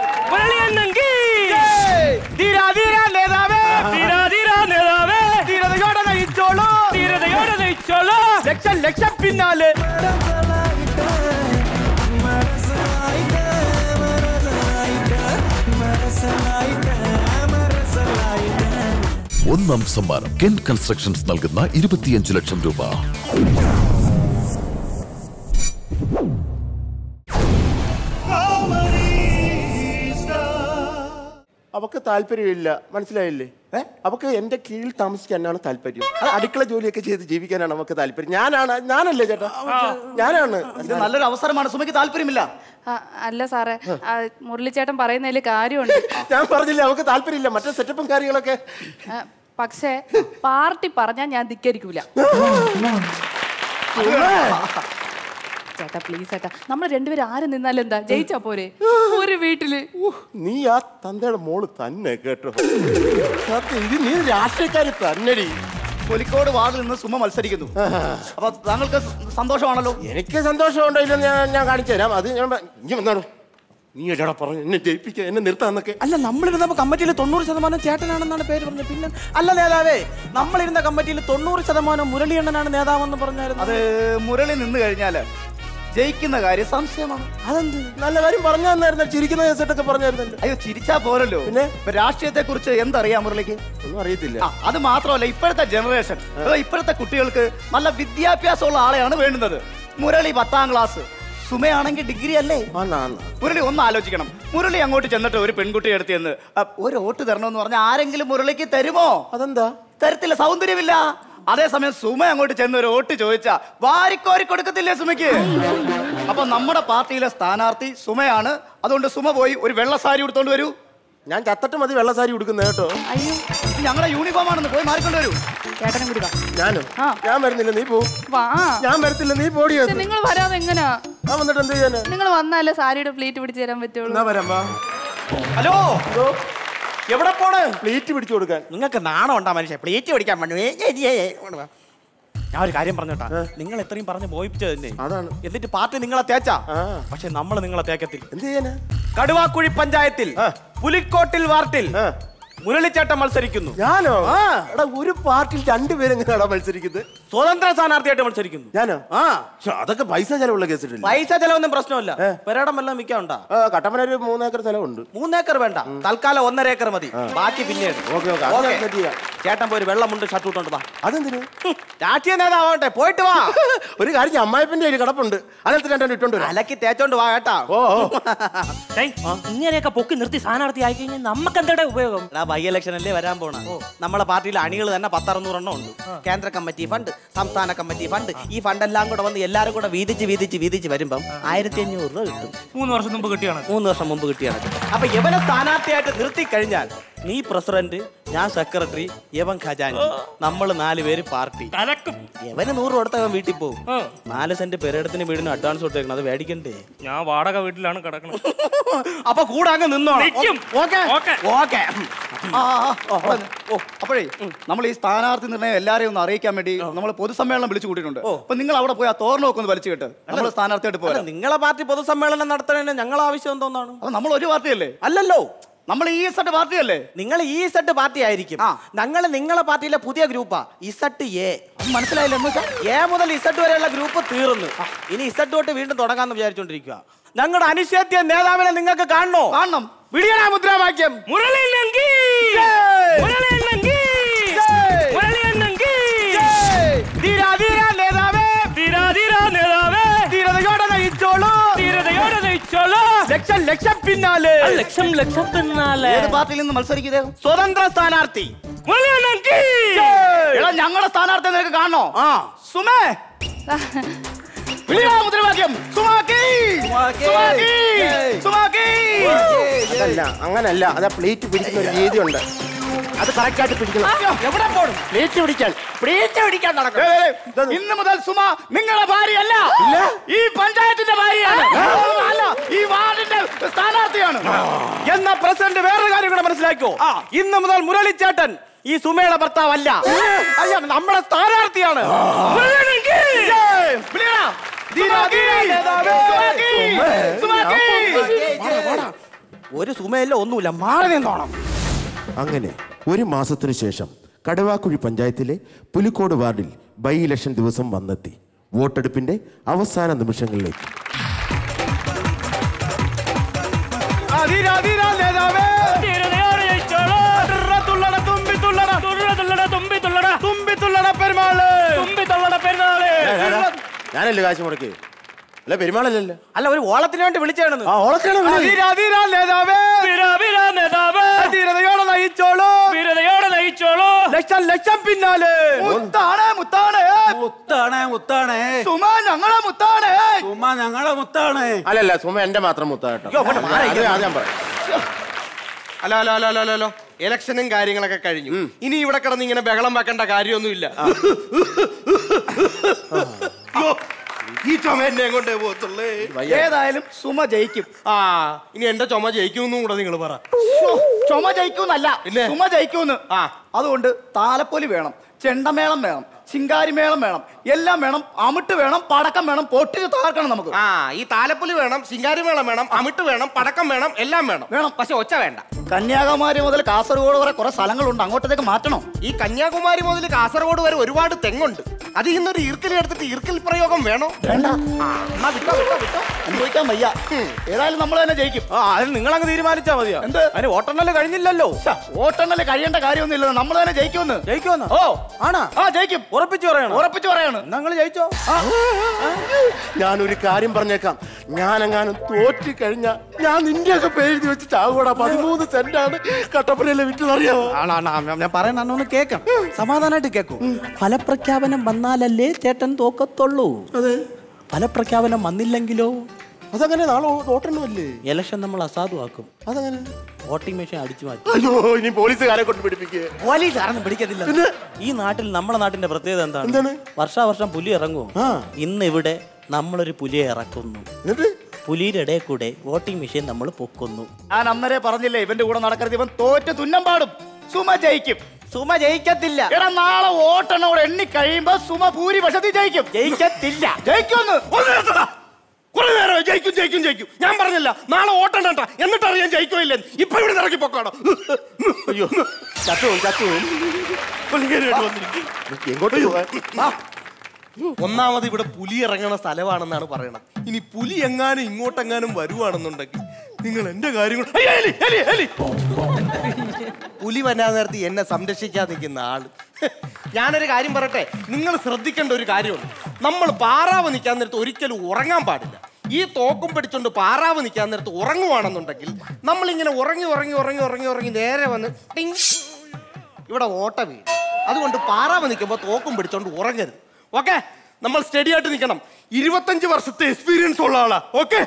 ലക്ഷം ലക്ഷം പിന്നാലെ ഒന്നാം സമ്മാനം കെൻ കൺസ്ട്രക്ഷൻസ് നൽകുന്ന ഇരുപത്തിയഞ്ച് ലക്ഷം രൂപ അവക്ക് താല്പര്യമില്ല മനസ്സിലായില്ലേ അവക്ക് എന്റെ കീഴിൽ താമസിക്കാനാണ് താല്പര്യം അത് അടുക്കള ജോലിയൊക്കെ ചെയ്ത് ജീവിക്കാനാണ് നമുക്ക് താല്പര്യം ഞാനാണ് ഞാനല്ലേ ചേട്ടാ ഞാനാണ് ഇത് നല്ലൊരു അവസരമാണ് സുമയ്ക്ക് താല്പര്യമില്ല ആ, അല്ല സാറേ ആ, മുരളിച്ചേട്ടൻ പറയുന്നതിൽ കാര്യമുണ്ട് ഞാൻ പറഞ്ഞില്ലേ അവക്ക് താല്പര്യമില്ല മറ്റേ സെറ്റപ്പും കാര്യങ്ങളൊക്കെ ആ, പക്ഷേ പാർട്ടി പറഞ്ഞാൽ ഞാൻ ധിക്കരിക്കൂല ചേട്ടാ പ്ലീസ് ചേട്ടാ നമ്മൾ രണ്ടുപേരും ആര് നിന്നാലും എന്താ ജയിച്ചാ പോരെ ഒരു വീട്ടില് നീ ആ തന്തയുടെ മോള് തന്നെ കേട്ടോ സത്യം ഇത് നീ രാഷ്ട്രീയക്കാരി തന്നെടി പുലിക്കോട് വാർഡിൽ നിന്ന് സുമ മത്സരിക്കുന്നു അപ്പൊ താങ്കൾക്ക് സ- സന്തോഷമാണല്ലോ എനിക്ക് സന്തോഷമുണ്ടോ ഇല്ലെന്ന് ഞാൻ ഞാൻ കാണിച്ചു തരാം അത് ഞാൻ പ- ഇനി വന്നാണോ നീ എടാ പറഞ്ഞു എന്നെ ജയിപ്പിക്കുക എന്നെ നിർത്താന്നൊക്കെ അല്ല നമ്മളിരുന്നപ്പോ കമ്മിറ്റിയിൽ തൊണ്ണൂറ് ശതമാനം ചേട്ടനാണെന്നാണ് പേര് പറഞ്ഞത് പിന്നെ അല്ല നേതാവേ നമ്മളിരുന്ന കമ്മിറ്റിയിൽ തൊണ്ണൂറ് ശതമാനം മുരളിയണ്ണനാണ് നേതാവെന്ന് പറഞ്ഞായിരുന്നു അത് മുരളി നിന്ന് കഴിഞ്ഞാല് ജയിക്കുന്ന കാര്യം സംശയമാണ് അതെന്ത് നല്ല കാര്യം പറഞ്ഞു തന്നായിരുന്നു ചിരിക്കുന്ന കേസറ്റൊക്കെ പറഞ്ഞായിരുന്നല്ലോ അയ്യോ ചിരിച്ചാ പോരല്ലോ പിന്നെ? രാഷ്ട്രീയത്തെ കുറിച്ച് എന്തറിയാം മുരളിക്ക് ഒന്നും അറിയത്തില്ല ആ, അത് മാത്രമല്ല ഇപ്പോഴത്തെ ജനറേഷൻ അതോ ഇപ്പോഴത്തെ കുട്ടികൾക്ക് നല്ല വിദ്യാഭ്യാസമുള്ള ആളെയാണ് വേണ്ടുന്നത് മുരളി പത്താം ക്ലാസ് സുമയാണെങ്കിൽ ഡിഗ്രി അല്ലേ മുരളി ഒന്ന് ആലോചിക്കണം മുരളി അങ്ങോട്ട് ചെന്നിട്ട് ഒരു പെൺകുട്ടി എടുത്ത് ചെന്ന് "അ, ഒരു വോട്ട് തരണമെന്ന് പറഞ്ഞാൽ ആരെങ്കിലും മുരളിക്ക് തരുമോ അതെന്താ തരത്തില്ല സൗന്ദര്യമില്ല അതേസമയം സുമ അങ്ങോട്ട് ചെന്ന് ഒരു വോട്ട് ചോദിച്ചാ വാരിക്കോരി കൊടുക്കത്തില്ലേ സുമയ്ക്ക് അപ്പൊ നമ്മുടെ പാർട്ടിയിലെ സ്ഥാനാർത്ഥി സുമയാണ് അതുകൊണ്ട് സുമ പോയി ഒരു വെള്ള സാരി എടുത്തോണ്ട് വരൂ ഞാൻ ചത്തട്ട് മതി വെള്ള സാരി ഉടുക്കുന്നത് കേട്ടോ അയ്യോ ഇത് ഞങ്ങളുടെ യൂണിഫോം ആണെന്ന് പോയി മാറിക്കൊണ്ട് വരൂ ചേട്ടനും കൂടി വാ ഞാനും ആ. ഞാൻ വരുന്നില്ല നീ പോ വാ ഞാൻ വരത്തില്ല നീ പോടിയോ പക്ഷെ നിങ്ങൾ വരാതെ എങ്ങനാ ഞാൻ വന്നിട്ട് എന്ത് ചെയ്യാന് നിങ്ങൾ വന്നാലേ സാരിയുടെ പ്ലേറ്റ് പിടിച്ചു തരാൻ പറ്റുള്ളൂ എന്നാ വരാം വാ ഹലോ എവിടെ പോണ് പ്ലേറ്റ് പിടിച്ചു കൊടുക്കാൻ നിങ്ങൾക്ക് നാണം ഉണ്ടാ മനുഷ്യ പ്ലേറ്റ് പിടിക്കാൻ പറ്റു ഏ, ഏ, ഏ, ഏ, ഇങ്ങോട്ട് വാ. ഞാൻ ഒരു കാര്യം പറഞ്ഞോട്ടാ നിങ്ങൾ എത്രയും പറഞ്ഞ് മോഹിപ്പിച്ചത് തന്നെ അതാണ് എന്നിട്ട് പാർട്ടി നിങ്ങളെ തേച്ചാ ആ. പക്ഷെ നമ്മൾ നിങ്ങളെ തേക്കത്തില്ല എന്ത് ചെയ്യാനാ കടുവാക്കുഴി പഞ്ചായത്തിൽ പുലിക്കോട്ടിൽ വാർട്ടിൽ ആ. മുരളിച്ചേട്ടൻ മത്സരിക്കുന്നു ഞാനോ ആ. എടാ ഒരു പാർട്ടിയിൽ രണ്ടുപേരെങ്ങനെയാടാ മത്സരിക്കുന്നത് സ്വതന്ത്ര സ്ഥാനാർത്ഥിയായിട്ട് മത്സരിക്കുന്നു ഞാനോ ആ ശ്ശോ, അതൊക്കെ പൈസ ചെലവുള്ള കേസിട്ടില്ല പൈസ ചെലവൊന്നും പ്രശ്നമില്ല പെരേടം വല്ലതും മിക്കാണ്ടാ ആ കട്ടപ്പന ഒരു മൂന്നേക്കർ സ്ഥലമുണ്ട് മൂന്നേക്കർ വേണ്ട തൽക്കാലം ഒന്നര ഏക്കർ മതി ബാക്കി പിന്നീട് ഓക്കെ ഓക്കെ അത് ഓക്കേ. സെറ്റ് ചെയ്യാം ചേട്ടൻ പോയി ഒരു വെള്ളമുണ്ട് ഷർട്ട് ഇട്ടോണ്ട് വാ അതെന്തിനു ഹും, രാഷ്ട്രീയ നേതാവട്ടെ പോയിട്ട് വാ ഒരു കാര്യം ചെയ്യ്, അമ്മായിപ്പന്റെ ഒരു കിടപ്പുണ്ട് അതിനകത്ത് രണ്ടെണ്ണം ഇട്ടോണ്ട് വരാം അലക്കി തേച്ചോണ്ട് വാ കേട്ടാ ഓ ഓ. ഇങ്ങനെയൊക്കെ പൊക്കി നിർത്തി സ്ഥാനാർത്ഥി ആയി കഴിഞ്ഞാൽ നമുക്ക് എന്താണ് ഉപയോഗം എടാ ബൈ ഇലക്ഷൻ അല്ലേ വരാൻ പോണ നമ്മളെ പാർട്ടിയിൽ അണികൾ തന്നെ പത്തറുന്നൂറെണ്ണം ഉണ്ട് കേന്ദ്ര കമ്മിറ്റി ഫണ്ട് സംസ്ഥാന കമ്മിറ്റി ഫണ്ട് ഈ ഫണ്ട് എല്ലാം കൂടെ വന്ന് എല്ലാരും കൂടെ വീതിച്ച് വീതിച്ച് വീതിച്ച് വരുമ്പം ആയിരത്തി അഞ്ഞൂറ് രൂപ കിട്ടും മൂന്ന് വർഷം മുമ്പ് കിട്ടിയാണ് മൂന്ന് വർഷം മുമ്പ് കിട്ടിയാണ് അപ്പൊ ഇവനെ സ്ഥാനാർത്ഥിയായിട്ട് നിർത്തി കഴിഞ്ഞാൽ നീ പ്രസിഡന്റ് ഞാൻ സെക്രട്ടറി യവൻ ഖജാൻജി നമ്മൾ നാല് പേര് പാർട്ടി കലക്കും യവന് നൂറ് കൊടുത്ത അവൻ വീട്ടിൽ പോകും നാല് സെന്റ് പെരേടത്തിന് വീടിന് അഡ്വാൻസ് കൊടുത്തേക്കണം അത് മേടിക്കണ്ടേ ഞാൻ വാടക വീട്ടിലാണ് കിടക്കുന്നത് അപ്പൊ കൂടെ അങ്ങ് നിന്നോണം നിൽക്കും. Okay okay. ഓക്കെ ആ, ആ, ആ, ഓ അപ്പോഴേ നമ്മൾ ഈ സ്ഥാനാർത്ഥി നിർണയം എല്ലാരെയും ഒന്ന് അറിയിക്കാൻ വേണ്ടി നമ്മൾ പൊതുസമ്മേളനം വിളിച്ചു കൂട്ടിയിട്ടുണ്ട് അപ്പൊ നിങ്ങൾ അവിടെ പോയി ആ തോരണമൊക്കെ ഒന്ന് വലിച്ചു കേട്ട് നമ്മൾ സ്ഥാനാർത്ഥിയായിട്ട് പോരാ നിങ്ങളെ പാർട്ടി പൊതുസമ്മേളനം നടത്തണതിന് ഞങ്ങളെ ആവശ്യം എന്തോന്നാണ് അപ്പൊ നമ്മൾ ഒരു പാർട്ടിയല്ലേ അല്ലല്ലോ നമ്മൾ ഈ സെറ്റ് പാർട്ടിയല്ലേ നിങ്ങൾ ഈ സെറ്റ് പാർട്ടി ആയിരിക്കും ഞങ്ങൾ നിങ്ങളെ പാർട്ടിയിലെ പുതിയ ഗ്രൂപ്പാ ഇസട്ട് എ മനസ്സിലായില്ല എന്ന് വെച്ചാൽ എ മുതൽ ഇസട്ട് വരെയുള്ള ഗ്രൂപ്പ് തീർന്നു ഇനി ഇസട്ട് തൊട്ട് വീണ്ടും തുടങ്ങാന്ന് വിചാരിച്ചോണ്ടിരിക്കുക ഞങ്ങളുടെ അനിശ്ചിത നേതാവിനെ നിങ്ങൾക്ക് കാണണോ കാണണം വിടിയണ മുദ്രാവാക്യം മുരളി നങ്കി മുരളി നങ്കി മുരളി നങ്കി ധീരാ ധീരാ നേതാവേ ധീരാ ധീരാ നേതാവേ ധീരതയോടെ നയിച്ചോളൂ ധീരതയോടെ നയിച്ചോളൂ ലക്ഷം ലക്ഷം പിന്നാലെ ആ ലക്ഷം ലക്ഷം പിന്നാലെ ഏത് പാർട്ടിയിൽ നിന്ന് മത്സരിക്കുന്നത് സ്വതന്ത്ര സ്ഥാനാർത്ഥി മുരളി നങ്കി എടാ ഞങ്ങളുടെ സ്ഥാനാർത്ഥി നിനക്ക് കാണണോ ആ സുമേ വിളിയാ മുദ്രാവാക്യം സുമാക്കി സുമാക്കി സുമാക്കി അതല്ല അങ്ങനല്ല അതാ പ്ലേറ്റ് പിടിക്കുന്ന ഒരു രീതിയുണ്ട് അത് കറക്റ്റായിട്ട് പിടിക്കണം എവിടെ പോടും പ്ലേറ്റ് പിടിക്കാൻ പ്രീച്ച് പിടിക്കാൻ നടക്കും ഏയ്, ഏയ്, ഇന്ന് മുതൽ സുമ നിങ്ങളുടെ ഭാര്യയല്ല ഈ പഞ്ചായത്തിന്റെ ഭാര്യയാണ് അല്ല ഈ വാർഡിന്റെ സ്ഥാനാർത്ഥിയാണ് എന്ന പ്രസിഡന്റ് വേറൊരു കാര്യം കൂടെ മനസ്സിലാക്കോ ഇന്ന് മുതൽ മുരളിച്ചേട്ടൻ ഈ സുമയുടെ ഭർത്താവല്ല അയ്യ നമ്മുടെ സ്ഥാനാർത്ഥിയാണ് ഏയ്, വിളിയെടാ. സുമാക്കി, സുമാക്കി, സുമാക്കി. ഒരു സുമയല്ല ഒന്നുമില്ല മാറി നിന്നോണം അങ്ങനെ ഒരു മാസത്തിനു ശേഷം കടുവാക്കുഴി പഞ്ചായത്തിലെ പുലിക്കോട് വാർഡിൽ ബൈ ഇലക്ഷൻ ദിവസം വന്നെത്തി വോട്ടെടുപ്പിന്റെ അവസാന നിമിഷങ്ങളിലേക്ക് ധീരതയോടെ നയിച്ചോളൂ തുള്ളട തുമ്പി തുള്ളട തുള്ളട തുള്ളട തുമ്പി തുള്ളട തുമ്പി തുള്ളട പെരുമാള് തുമ്പി തുള്ളട പെരുന്നാള് ഞാനല്ലേ കാശ് മുടക്കി അല്ല പെരുമാളല്ലല്ലോ അല്ല ഒരു ഓളത്തിന് വേണ്ടി വിളിച്ചാണെന്ന് ആ ഓളക്കാണ് നേതാവേ വീര വീര നേതാവ് ധീരതയോടെ നയിച്ചോളൂ വീരതയോടെ നയിച്ചോളൂ ലക്ഷം ലക്ഷം പിന്നാലെ മുത്താണ് മുത്താണ് മുത്താണ് മുത്താണ് സുമ ഞങ്ങളെ മുത്താണ് ഉമ്മ ഞങ്ങളെ മുത്താണ് അല്ലല്ല സുമ എന്റെ മാത്രം മുത്ത കേട്ടോ അത് അത് ഞാൻ പറയാം അല്ല അല്ല അല്ല അല്ല അല്ലോ ഇലക്ഷനും കാര്യങ്ങളൊക്കെ കഴിഞ്ഞു ഇനി ഇവിടെ കിടന്ന് ഇങ്ങനെ ബഹളം വെക്കേണ്ട കാര്യമൊന്നുമില്ല ഈ ചുമ എന്നെ കൊണ്ടേ പോകത്തുള്ളേ ഏതായാലും സുമ ജയിക്കും ആ ഇനി എന്റെ ചുമ ജയിക്കുമെന്നും കൂടെ നിങ്ങൾ പറ ശ്ശോ, ചുമ ജയിക്കൂന്നല്ല സുമ ജയിക്കൂന്ന് ആ അതുകൊണ്ട് താലപ്പൊലി വേണം ചെണ്ടമേളം വേണം ശിങ്കാരിമേളം വേണം എല്ലാം വേണം അമിട്ട് വേണം പടക്കം വേണം പൊട്ടി താർക്കണം നമുക്ക് ആ ഈ താലപ്പൊലി വേണം ശിങ്കാരിമേളം വേണം അമിട്ട് വേണം പടക്കം വേണം എല്ലാം വേണം വേണം പക്ഷെ ഒച്ച വേണ്ട കന്യാകുമാരി മുതൽ കാസർഗോഡ് വരെ കുറെ സ്ഥലങ്ങളുണ്ട് അങ്ങോട്ടേക്ക് മാറ്റണം ഈ കന്യാകുമാരി മുതൽ കാസർഗോഡ് വരെ ഒരുപാട് തെങ്ങുണ്ട് അതിൽ നിന്നൊരു ഈർക്കൽ എടുത്തിട്ട് ഈർക്കൽ പ്രയോഗം വേണോ വേണ്ട എന്നാ വിട്ടോ വിട്ടോ വിട്ടോ അനുഭവിക്കാൻ വയ്യ ഏതായാലും നമ്മൾ തന്നെ ജയിക്കും ആ അതിന് നിങ്ങൾ അങ്ങ് തീരുമാനിച്ചാ മതിയോ എന്ത് അതിന് വോട്ടെണ്ണല് കഴിഞ്ഞില്ലല്ലോ വോട്ടെണ്ണല് കഴിയേണ്ട കാര്യമൊന്നുമില്ല നമ്മൾ തന്നെ ജയിക്കുമെന്ന് ജയിക്കുമെന്ന് ഓ ആണാ ആ ജയിക്കും ഉറപ്പിച്ചു പറയണം ഉറപ്പിച്ചു പറയാണ് നിങ്ങൾ ജയിച്ചോ ഞാനൊരു കാര്യം പറഞ്ഞേക്കാം ഞാനെങ്ങാനും തോറ്റി കഴിഞ്ഞാ ഞാൻ നിന്റെയൊക്കെ പേരെഴുതി വെച്ചിട്ട് ആകൂടാ പതിമൂന്ന് സെന്റാണ് കട്ടപ്പനയിലെ വിറ്റതറിയാമോ ഞാൻ പറയണ ഒന്ന് കേക്കാം സമാധാനമായിട്ട് കേൾക്കും ഫലപ്രഖ്യാപനം വന്നാലല്ലേ ചേട്ടൻ തോക്കത്തുള്ളൂ അതെ ഫലപ്രഖ്യാപനം വന്നില്ലെങ്കിലോ അതങ്ങനെ നാളെ വോട്ടെണ്ണമല്ലേ ഇലക്ഷൻ നമ്മൾ അസാധുവാക്കും അതങ്ങനെ വോട്ടിംഗ് മെഷീൻ അടിച്ചു മാറ്റും അയ്യോ ഇനി പോലീസുകാരെ കൊണ്ട് പിടിപ്പിക്കുക പോലീസ് ആരെന്നും പിടിക്കത്തില്ല ഈ നാട്ടിൽ നമ്മുടെ നാട്ടിന്റെ പ്രത്യേകത എന്താണ് എന്താണ്? വർഷാവർഷം പുലി ഇറങ്ങും ഇന്ന് ഇവിടെ നമ്മളൊരു പുലിയെ ഇറക്കുന്നു പുലിയുടെ ഇടയിൽ കൂടെ വോട്ടിംഗ് മെഷീൻ നമ്മൾ പൊക്കുന്നു ഞാൻ അന്നേരെ പറഞ്ഞില്ലേ ഇവന്റെ കൂടെ നടക്കരുത് ഇവൻ തോറ്റ് തുന്നം പാടും സുമ ജയിക്കും സുമ ജയിക്കത്തില്ല എടാ നാളെ വോട്ടെണ്ണ കൂടെ എണ്ണി കഴിയുമ്പോ സുമ ഭൂരിപക്ഷത്തിൽ ജയിക്കും ജയിക്കത്തില്ല ജയിക്കുമെന്ന് കുറെ നേരം ജയിക്കും ജയിക്കും ജയിക്കും ഞാൻ പറഞ്ഞില്ല നാളെ ഓട്ടണ്ട എന്നിട്ട് അറിയാൻ ജയിക്കില്ല ഇപ്പൊ ഇവിടെ ഇറക്കി പൊക്കാണോ അയ്യോ ചത്തു പോയി, ചത്തു പോയി. എങ്ങോട്ട് പോവാ ഒന്നാമത് ഇവിടെ പുലി ഇറങ്ങണ സ്ഥലമാണെന്നാണ് പറയണത് ഇനി പുലി എങ്ങാനും ഇങ്ങോട്ടെങ്ങാനും വരുവാണെന്നുണ്ടെങ്കിൽ നിങ്ങൾ എന്റെ കാര്യങ്ങൾ അയ്യോ, എലി, എലി, എലി. പുലി വരാൻ നേരത്ത് എന്നെ സംരക്ഷിക്കാൻ നിൽക്കുന്ന ആള് ഞാനൊരു കാര്യം പറയട്ടെ നിങ്ങൾ ശ്രദ്ധിക്കേണ്ട ഒരു കാര്യമുണ്ട് നമ്മൾ പാറാവ് നിൽക്കാൻ നേരത്ത് ഒരിക്കലും ഉറങ്ങാൻ പാടില്ല ഈ തോക്കും പിടിച്ചോണ്ട് പാറാവ് നിൽക്കാൻ നേരത്ത് ഉറങ്ങുവാണെന്നുണ്ടെങ്കിൽ നമ്മളിങ്ങനെ ഉറങ്ങി ഉറങ്ങി ഉറങ്ങി ഉറങ്ങി ഉറങ്ങി നേരെ വന്ന് ടിങ് ഇവിടെ ഓട്ട വീഴും അതുകൊണ്ട് പാറാവ് നിൽക്കുമ്പോൾ തോക്കും പിടിച്ചോണ്ട് ഉറങ്ങരുത് ഓക്കെ നമ്മൾ സ്റ്റഡി ആയിട്ട് നിൽക്കണം ഇരുപത്തഞ്ച് വർഷത്തെ എക്സ്പീരിയൻസ് ഉള്ള ആളാ ഓക്കെ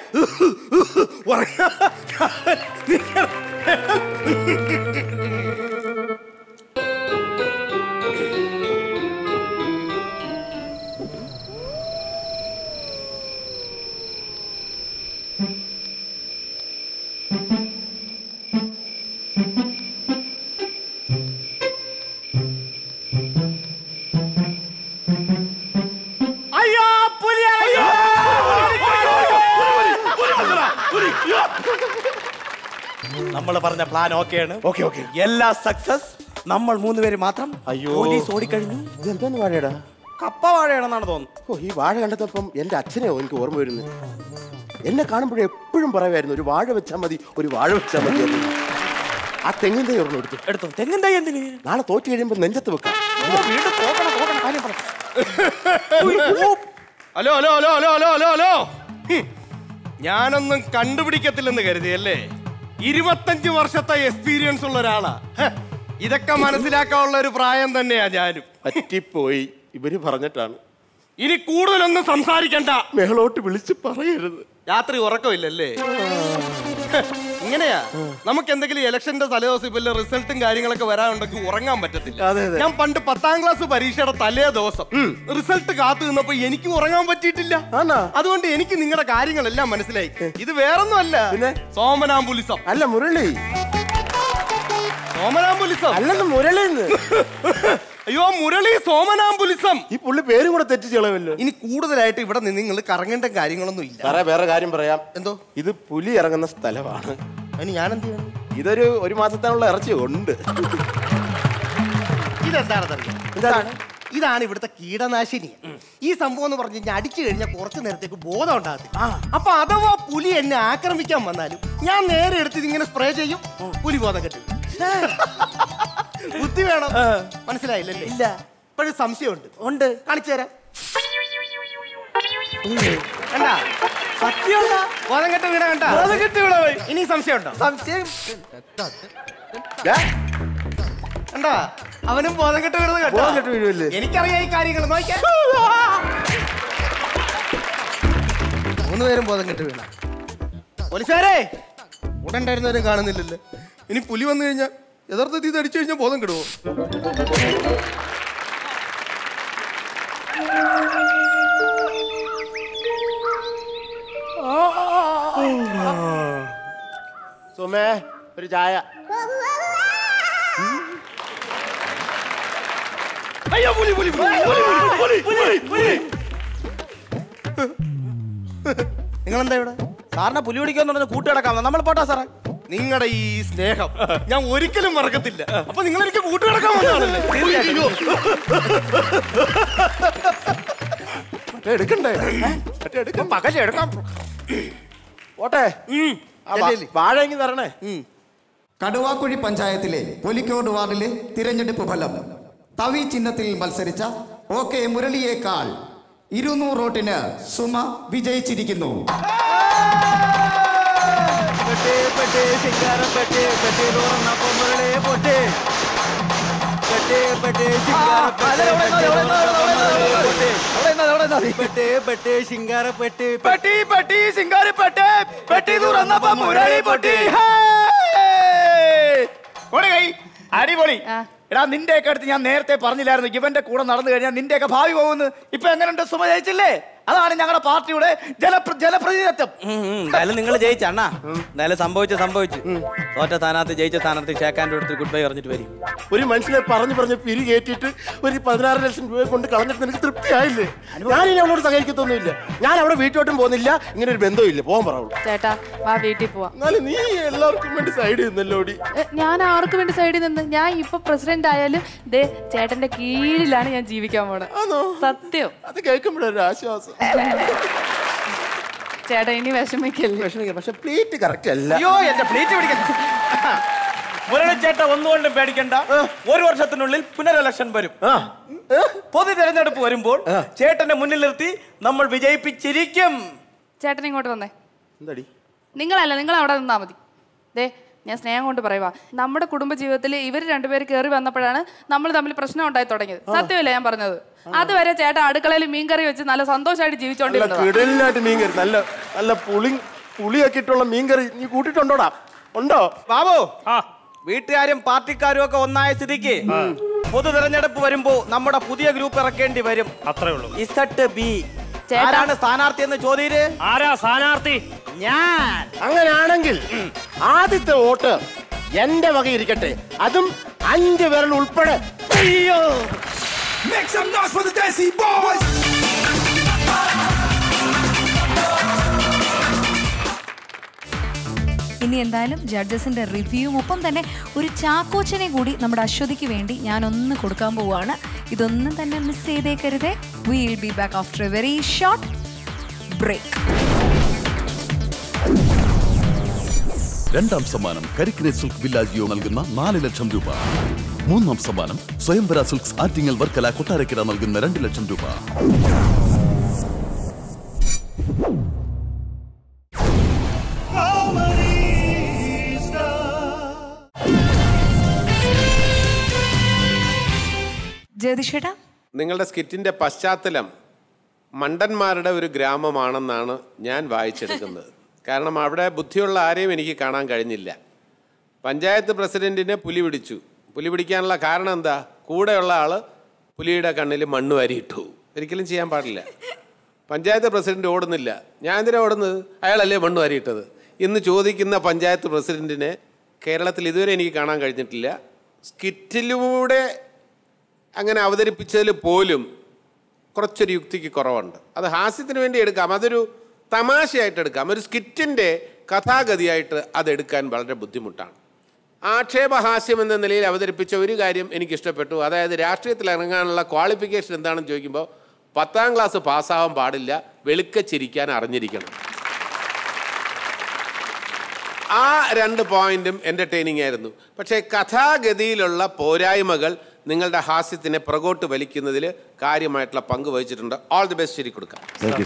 അയ്യോ പുലി അയ്യോ നമ്മൾ പറഞ്ഞ പ്ലാൻ ഓക്കെയാണ് ഓക്കെ ഓക്കെ എല്ലാ സക്സസ് നമ്മൾ മൂന്നുപേര് മാത്രം അയ്യോ. പോലീസ് ഓടിക്കഴിഞ്ഞു ഇതെന്താണ് വാഴയടാ കപ്പ വാഴയാണെന്നാണ് തോന്നുന്നത് ഓ ഈ വാഴ കണ്ടപ്പം എന്റെ അച്ഛനെയോ എനിക്ക് ഓർമ്മ വരുന്നത് എന്നെ കാണുമ്പോഴേ എപ്പോഴും പറയുമായിരുന്നു ഒരു വാഴ വെച്ചാൽ മതി ഒരു വാഴ വെച്ചാൽ മതി എന്ന്. ആ തെങ്ങിൻ തൈ ഒരെണ്ണം എടുത്തു എടുത്തു തെങ്ങിൻ തൈ എന്തിന് നാളെ തോറ്റ് കഴിയുമ്പോൾ നെഞ്ചത്ത് വെക്കാം വീണ്ടും പോകണം പോകണം കാര്യം പറ hello hello hello hello hello hello hello ഹും. ഞാനൊന്നും കണ്ടുപിടിക്കത്തില്ലെന്ന് കരുതിയല്ലേ ഇരുപത്തഞ്ച് വർഷത്തെ എക്സ്പീരിയൻസ് ഉള്ള ഒരാളാ ഹ, ഇതൊക്കെ മനസ്സിലാക്കാനുള്ള ഒരു പ്രായം തന്നെയാ ഞാനും പറ്റിപ്പോയി ഇവര് പറഞ്ഞിട്ടാണ് ഇനി കൂടുതലൊന്നും സംസാരിക്കണ്ട മേളോട്ട് വിളിച്ച് പറയരുത് രാത്രി ഉറക്കമില്ലല്ലേ ഹ, ഇങ്ങനെയാ നമുക്ക് എന്തെങ്കിലും ഇലക്ഷന്റെ തലേദിവസം ഇപ്പൊ റിസൾട്ടും കാര്യങ്ങളൊക്കെ വരാനുണ്ടെങ്കിൽ ഉറങ്ങാൻ പറ്റത്തില്ല അതെ, അതെ. ഞാൻ പണ്ട് പത്താം ക്ലാസ് പരീക്ഷയുടെ തലേ ദിവസം റിസൾട്ട് കാത്തു നിന്നപ്പോ എനിക്ക് ഉറങ്ങാൻ പറ്റിയിട്ടില്ല അതുകൊണ്ട് എനിക്ക് നിങ്ങളുടെ കാര്യങ്ങളെല്ലാം മനസ്സിലായി ഇത് വേറൊന്നും അല്ല പിന്നെ? സോമനാംബുലിസം അല്ല മുരളി സോമനാംബുലിസം അല്ലെന്ന് മുരളിന്ന് അയ്യോ മുരളി സോമനാംബുലിസം ഈ പുള്ളി പേരും കൂടെ തെറ്റിച്ച് കളവല്ലോ ഇനി കൂടുതലായിട്ട് ഇവിടെ നിന്ന് നിങ്ങൾ കറങ്ങേണ്ട കാര്യങ്ങളൊന്നും ഇല്ല വേറെ വേറെ കാര്യം പറയാം എന്തോ ഇത് പുലി ഇറങ്ങുന്ന സ്ഥലമാണ് അതിന് ഞാൻ എന്ത് ചെയ്യണം ഇതൊരു ഒരു മാസത്തിനുള്ള ഇറച്ചി ഉണ്ട് ഇതെന്താണെന്നറിയാം എന്താണ്? ഇതാണ് ഇവിടുത്തെ കീടനാശിനി ഈ സംഭവം എന്ന് പറഞ്ഞു കഴിഞ്ഞാൽ അടിച്ചു കഴിഞ്ഞാൽ കുറച്ചു നേരത്തേക്ക് ബോധം ഉണ്ടാകത്തില്ല അപ്പൊ അഥവാ പുലി എന്നെ ആക്രമിക്കാൻ വന്നാലും ഞാൻ നേരെ എടുത്ത് ഇതിങ്ങനെ സ്പ്രേ ചെയ്യും പുലി ബോധം കെട്ടും ബുദ്ധി വേണം മനസ്സിലായില്ലല്ലേ ഇല്ല ഇപ്പോഴും സംശയമുണ്ട് ഉണ്ട് കാണിച്ചു തരാം കണ്ടാ സത്യമുള്ള ബോധം കെട്ട് വീണ കണ്ടാ ബോധം കെട്ട് വീണ പോയി. ഇനി സംശയമുണ്ടോ സംശയം കണ്ടാ അവനും ബോധം കെട്ട് വീണത് കേട്ടോ ബോധം കെട്ട് വീഴുമല്ലേ? എനിക്കറിയാം ഈ കാര്യങ്ങൾ നോക്കിയാ മൂന്ന് പേരും ബോധം കെട്ട് വീണ പോലീസുകാരെ കൂടെ ഉണ്ടായിരുന്നവരും കാണുന്നില്ലല്ലോ ഇനി പുലി വന്നു കഴിഞ്ഞാൽ യഥാർത്ഥത്തിൽ ഇത് അടിച്ചു കഴിഞ്ഞാൽ ബോധം കെടുവോ സുമേ ഒരു ചായ അയ്യോ പുലി പുലി പുലി പുലി പുലി പുലി നിങ്ങൾ എന്താ ഇവിടെ സാറിനെ പുലി പിടിക്കാന്ന് പറഞ്ഞ കൂട്ടുകിടക്കാം നമ്മൾ പോട്ടാ സാറേ നിങ്ങളുടെ ഈ സ്നേഹം ഞാൻ ഒരിക്കലും മറക്കത്തില്ല അപ്പൊ നിങ്ങൾ എനിക്ക് കൂട്ടുകിടക്കാൻ വന്നതാണല്ലേ അയ്യോ. മറ്റേ എടുക്കണ്ടേ മറ്റേ എടുക്കാം പകല എടുക്കാം പോട്ടെ ആ വാ- വാഴ ഇങ്ങ് തരണേ കടുവാക്കുഴി പഞ്ചായത്തിലെ പൊലിക്കോട് വാർഡിലെ തിരഞ്ഞെടുപ്പ് ഫലം തവി ചിഹ്നത്തിൽ മത്സരിച്ച ഒ കെ മുരളിയേക്കാൾ ഇരുന്നൂറ് വോട്ടിന് സുമ വിജയിച്ചിരിക്കുന്നു പെട്ടേ പെട്ടേ ശിങ്കാരം പെട്ടേ പെട്ടേ തുറന്നപ്പോ മുരളേ പൊട്ടേ പെട്ടേ പെട്ടേ ശിങ്കാരം പെട്ടേ പെട്ടേ ശിങ്കാര പെട്ടേ പെട്ടി പെട്ടി ശിങ്കാര പെട്ടേ പെട്ടി തുറന്നപ്പോ മുരളി പൊട്ടി കൊടകൈ അടിപൊളി എടാ നിന്റെയൊക്കെ അടുത്ത് ഞാൻ നേരത്തെ പറഞ്ഞില്ലായിരുന്നു ഇവന്റെ കൂടെ നടന്നു കഴിഞ്ഞാൽ നിന്റെയൊക്കെ ഭാവി പോകുന്നു ഇപ്പൊ എങ്ങനെയുണ്ട് സുമ ജയിച്ചില്ലേ അതാണ് ഞങ്ങളുടെ പാർട്ടിയുടെ ജനപ്ര ജനപ്രതിനിധിത്വം എന്തായാലും നിങ്ങൾ ജയിച്ച അണ്ണാ എന്തായാലും സംഭവിച്ച സംഭവിച്ചു തോറ്റ സ്ഥാനാർത്ഥി ജയിച്ച സ്ഥാനാർത്ഥി ഷേക്കാൻ്റെ അടുത്ത് ഗുഡ് ബൈ പറഞ്ഞിട്ട് വരും ഒരു മനുഷ്യനെ പറഞ്ഞു പറഞ്ഞ് പിരി കയറ്റിയിട്ട് ഒരു പതിനാറ് ലക്ഷം രൂപ കൊണ്ട് കളഞ്ഞിട്ട് നിനക്ക് തൃപ്തിയായില്ലേ ഞാൻ ഇനി അവളോട് സഹകരിക്കത്തൊന്നുമില്ല ഞാൻ അവിടെ വീട്ടോട്ടും പോകുന്നില്ല ഇങ്ങനെ ഒരു ബന്ധമില്ല പോകാൻ പറയുള്ളൂ ചേട്ടാ വാ വീട്ടിൽ പോവാ എന്നാലും നീ എല്ലാവർക്കും വേണ്ടി സൈഡ് ചെയ്യുന്നല്ലോടി എ, ഞാൻ ആർക്ക് വേണ്ടി സൈഡിൽ നിന്ന് ഞാൻ ഇപ്പൊ പ്രസിഡന്റ് ആയാലും ദേ ചേട്ടന്റെ കീഴിലാണ് ഞാൻ ജീവിക്കാൻ പോണത് സത്യം അത് കേൾക്കുമ്പോഴൊരു ആശ്വാസം ചേട്ടാ ഇനി വിഷമിക്കല്ലേ വിഷമിക്കില്ല പക്ഷെ പ്ലേറ്റ് കറക്റ്റ് അല്ല അയ്യോ എന്റെ പ്ലേറ്റ് പിടിക്കുന്നു മുരളിച്ചേട്ട ഒന്നുകൊണ്ടും പേടിക്കണ്ട ഒരു വർഷത്തിനുള്ളിൽ പുനരലക്ഷൻ വരും പൊതു തെരഞ്ഞെടുപ്പ് വരുമ്പോൾ ചേട്ടന്റെ മുന്നിൽ നിർത്തി നമ്മൾ വിജയിപ്പിച്ചിരിക്കും ചേട്ടൻ ഇങ്ങോട്ട് വന്നേ എന്താടി നിങ്ങളല്ല നിങ്ങൾ അവിടെ നിന്നാ മതി ദേ ഞാൻ സ്നേഹം കൊണ്ട് പറയുവാ നമ്മുടെ കുടുംബ ജീവിതത്തിൽ ഇവർ രണ്ടുപേര് കയറി വന്നപ്പോഴാണ് നമ്മൾ തമ്മിൽ പ്രശ്നം ഉണ്ടായി തുടങ്ങിയത് സത്യമല്ലേ ഞാൻ പറഞ്ഞത് അതുവരെ ചേട്ടൻ അടുക്കളയിൽ മീൻകറി വെച്ച് നല്ല സന്തോഷമായിട്ട് നല്ല ജീവിച്ചോണ്ടിരുന്നത് കിടലിനായിട്ട് മീൻകറി നല്ല നല്ല പുളി പുളിയൊക്കെ ഇട്ടുള്ള മീൻകറി നീ കൂട്ടിട്ടുണ്ടോടാ ഉണ്ടോ ബാബു വീട്ടുകാരും പാർട്ടിക്കാരും ഒക്കെ ഒന്നായ സ്ഥിതിക്ക് പൊതു തെരഞ്ഞെടുപ്പ് വരുമ്പോ നമ്മുടെ പുതിയ ഗ്രൂപ്പ് ഇറക്കേണ്ടി വരും അത്രേ ഉള്ളൂ ഇസട്ട് ബി ആരാണ് സ്ഥാനാർത്ഥി എന്ന് ചോദ്യര് ആരാ സ്ഥാനാർത്ഥി ഞാൻ അങ്ങനെയാണെങ്കിൽ ആദ്യത്തെ വോട്ട് എന്റെ വക ഇരിക്കട്ടെ അതും അഞ്ച് വിരൽ ഉൾപ്പെടെ അയ്യോ Make some noise for the Desi Boys! ഇനി എന്തായാലും ജഡ്ജസിന്റെ റിവ്യൂവും ഒപ്പം തന്നെ ഒരു ചാക്കോച്ചനെ കൂടി നമ്മുടെ അശ്വതിക്ക് വേണ്ടി ഞാൻ ഒന്ന് കൊടുക്കാൻ പോവുകയാണ് ഇതൊന്നും തന്നെ മിസ് ചെയ്തേക്കരുതേ will be back after a very short break രണ്ടാം സമ്മാനം കരിക്കിനെ സിൽക്ക് വില്ലാജിയോ നൽകുന്ന നാല് ലക്ഷം രൂപ മൂന്നാം സമ്മാനം സ്വയംവര സിൽക്സ് ആറ്റിങ്ങൽ വർക്കല കൊട്ടാരക്കര നൽകുന്ന രണ്ട് ലക്ഷം രൂപ ജ്യോതിഷേട്ടാ നിങ്ങളുടെ സ്കിറ്റിന്റെ പശ്ചാത്തലം മണ്ടന്മാരുടെ ഒരു ഗ്രാമമാണെന്നാണ് ഞാൻ വായിച്ചെടുക്കുന്നത് കാരണം അവിടെ ബുദ്ധിയുള്ള ആരെയും എനിക്ക് കാണാൻ കഴിഞ്ഞില്ല പഞ്ചായത്ത് പ്രസിഡന്റിനെ പുലി പിടിച്ചു പുലി പിടിക്കാനുള്ള കാരണം എന്താ കൂടെയുള്ള ആള് പുലിയുടെ കണ്ണിൽ മണ്ണ് വാരിയിട്ടു ഒരിക്കലും ചെയ്യാൻ പാടില്ല പഞ്ചായത്ത് പ്രസിഡന്റ് ഓടുന്നില്ല ഞാൻ എന്തിനാ ഓടുന്നത് അയാളല്ലേ മണ്ണ് വാരിയിട്ടത് ഇന്ന് ചോദിക്കുന്ന പഞ്ചായത്ത് പ്രസിഡന്റിനെ കേരളത്തിൽ ഇതുവരെ എനിക്ക് കാണാൻ കഴിഞ്ഞിട്ടില്ല സ്കിറ്റിലൂടെ അങ്ങനെ അവതരിപ്പിച്ചതിൽ പോലും കുറച്ചൊരു യുക്തിക്ക് കുറവുണ്ട് അത് ഹാസ്യത്തിന് വേണ്ടി എടുക്കാം അതൊരു തമാശയായിട്ട് എടുക്കാം ഒരു സ്കിറ്റിൻ്റെ കഥാഗതിയായിട്ട് അതെടുക്കാൻ വളരെ ബുദ്ധിമുട്ടാണ് ആക്ഷേപഹാസ്യം എന്ന നിലയിൽ അവതരിപ്പിച്ച ഒരു കാര്യം എനിക്ക് ഇഷ്ടപ്പെട്ടു അതായത് രാഷ്ട്രീയത്തിൽ ഇറങ്ങാനുള്ള ക്വാളിഫിക്കേഷൻ എന്താണെന്ന് ചോദിക്കുമ്പോൾ പത്താം ക്ലാസ് പാസ്സാവാൻ പാടില്ല വെളുക്കച്ചിരിക്കാൻ അറിഞ്ഞിരിക്കണം ആ രണ്ട് പോയിന്റും എൻ്റർടൈനിങ് ആയിരുന്നു പക്ഷേ കഥാഗതിയിലുള്ള പോരായ്മകൾ നിങ്ങളുടെ ഹാസ്യത്തിനെ പുറകോട്ട് വലിക്കുന്നതിൽ കാര്യമായിട്ടുള്ള പങ്ക് വഹിച്ചിട്ടുണ്ട് ഓൾ ദി ബെസ്റ്റ് ശരി കൊടുക്കാം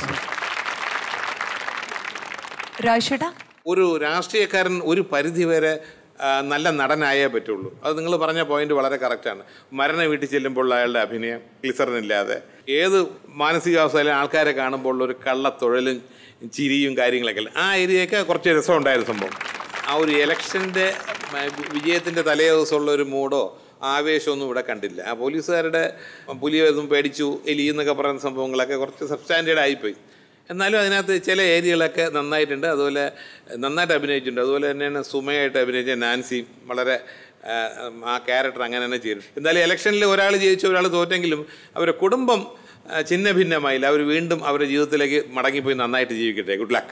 രാജേട്ടാ ഒരു രാഷ്ട്രീയക്കാരൻ ഒരു പരിധി വരെ ആ, നല്ല നടനായേ പറ്റുള്ളൂ അത് നിങ്ങൾ പറഞ്ഞ പോയിന്റ് വളരെ കറക്റ്റാണ് മരണ വീട്ടിൽ ചെല്ലുമ്പോൾ അയാളുടെ അഭിനയം ഗ്ലിസറിൻ ഇല്ലാതെ ഏത് മാനസികാവസ്ഥയിലും ആൾക്കാരെ കാണുമ്പോൾ ഒരു കള്ളത്തൊഴിലും ചിരിയും കാര്യങ്ങളൊക്കെ അല്ലേ ആ ഏരിയയൊക്കെ കുറച്ച് രസമുണ്ടായിരുന്നു സംഭവം ആ ഒരു ഇലക്ഷൻ്റെ വിജയത്തിൻ്റെ തലേ ദിവസമുള്ള ഒരു മൂഡോ ആവേശമൊന്നും ഇവിടെ കണ്ടില്ല ആ പോലീസുകാരുടെ പുലിയൊന്നും പേടിച്ചു എലി എന്നൊക്കെ പറയുന്ന സംഭവങ്ങളൊക്കെ കുറച്ച് സബ്സ്റ്റാൻഡേർഡ് ആയിപ്പോയി എന്നാലും അതിനകത്ത് ചില ഏരിയകളൊക്കെ നന്നായിട്ടുണ്ട് അതുപോലെ നന്നായിട്ട് അഭിനയിച്ചിട്ടുണ്ട് അതുപോലെ തന്നെയാണ് സുമയായിട്ട് അഭിനയിച്ച നാൻസി വളരെ ആ, ആ ക്യാരക്ടർ അങ്ങനെ തന്നെ ചെയ്തിട്ടുണ്ട് എന്നാലും ഇലക്ഷനിൽ ഒരാൾ ജയിച്ചു ഒരാൾ തോറ്റെങ്കിലും അവരുടെ കുടുംബം ആ, ഛിന്ന ഭിന്നമായില്ല അവർ വീണ്ടും അവരുടെ ജീവിതത്തിലേക്ക് മടങ്ങിപ്പോയി നന്നായിട്ട് ജീവിക്കട്ടെ ഗുഡ് ലക്ക്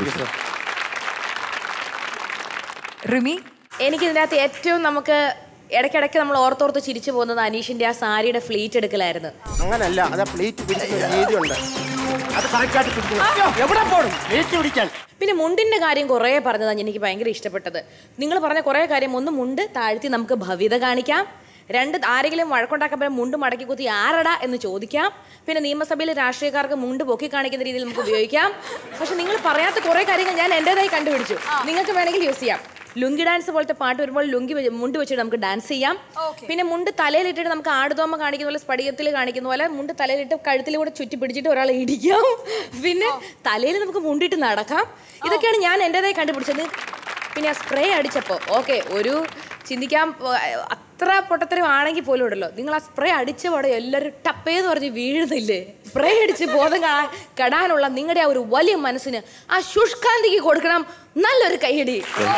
റിമി എനിക്ക് ഇതിനകത്ത് ഏറ്റവും നമുക്ക് ഇടയ്ക്കിടയ്ക്ക് നമ്മൾ ഓർത്തോർത്ത് ചിരിച്ചു പോകുന്നത് അനീഷിന്റെ ആ സാരിയുടെ ഫ്ലീറ്റ് എടുക്കലായിരുന്നു അങ്ങനല്ല അത് പ്ലേറ്റ് പിടിക്കുന്ന രീതിയുണ്ട് അത് കറക്റ്റായിട്ട് പിടിക്കണം എവിടെ പോകണം പ്ലേറ്റ് പിടിക്കാൻ പിന്നെ മുണ്ടിന്റെ കാര്യം കുറേ പറഞ്ഞതാണ് എനിക്ക് ഭയങ്കര ഇഷ്ടപ്പെട്ടത് നിങ്ങൾ പറഞ്ഞ കുറേ കാര്യം ഒന്ന് മുണ്ട് താഴ്ത്തി നമുക്ക് ഭവ്യത കാണിക്കാം രണ്ട് ആരെങ്കിലും വഴക്കുണ്ടാക്കാൻ പറ്റും മുണ്ട് മടക്കി കുത്തി ആരടാ എന്ന് ചോദിക്കാം പിന്നെ നിയമസഭയിൽ രാഷ്ട്രീയക്കാർക്ക് മുണ്ട് പൊക്കി കാണിക്കുന്ന രീതിയിൽ നമുക്ക് ഉപയോഗിക്കാം പക്ഷെ നിങ്ങൾ പറയാത്ത കുറേ കാര്യങ്ങൾ ഞാൻ എൻ്റെതായി കണ്ടുപിടിച്ചു നിങ്ങൾക്ക് വേണമെങ്കിൽ യൂസ് ചെയ്യാം ലുങ്കി ഡാൻസ് പോലത്തെ പാട്ട് വരുമ്പോൾ ലുങ്കി വെ- മുണ്ട് വെച്ചിട്ട് നമുക്ക് ഡാൻസ് ചെയ്യാം പിന്നെ മുണ്ട് തലയിലിട്ടിട്ട് നമുക്ക് ആടുതോമ കാണിക്കുന്ന പോലെ സ്പടികത്തിൽ കാണിക്കുന്ന പോലെ മുണ്ട് തലയിലിട്ട് കഴുത്തിലൂടെ ചുറ്റി പിടിച്ചിട്ട് ഒരാളെ ഇടിക്കാം പിന്നെ തലയിൽ നമുക്ക് മുണ്ടിട്ട് നടക്കാം ഇതൊക്കെയാണ് ഞാൻ എൻ്റെതായി കണ്ടുപിടിച്ചത് പിന്നെ ആ സ്പ്രേ അടിച്ചപ്പോൾ ഓക്കെ ഒരു ചിന്തിക്കാൻ പോ- അത്ര പൊട്ടത്തരം ആണെങ്കിൽ പോലും ഉണ്ടല്ലോ നിങ്ങൾ ആ സ്പ്രേ അടിച്ച പാടെ എല്ലാവരും ടപ്പേന്ന് പറഞ്ഞ് വീഴുന്നില്ലേ സ്പ്രേ അടിച്ച് ബോധം കാണാൻ കടാനുള്ള നിങ്ങളുടെ ആ ഒരു വലിയ മനസ്സിന് ആ ശുഷ്കാന്തിക്ക് കൊടുക്കണം നല്ലൊരു കൈയടി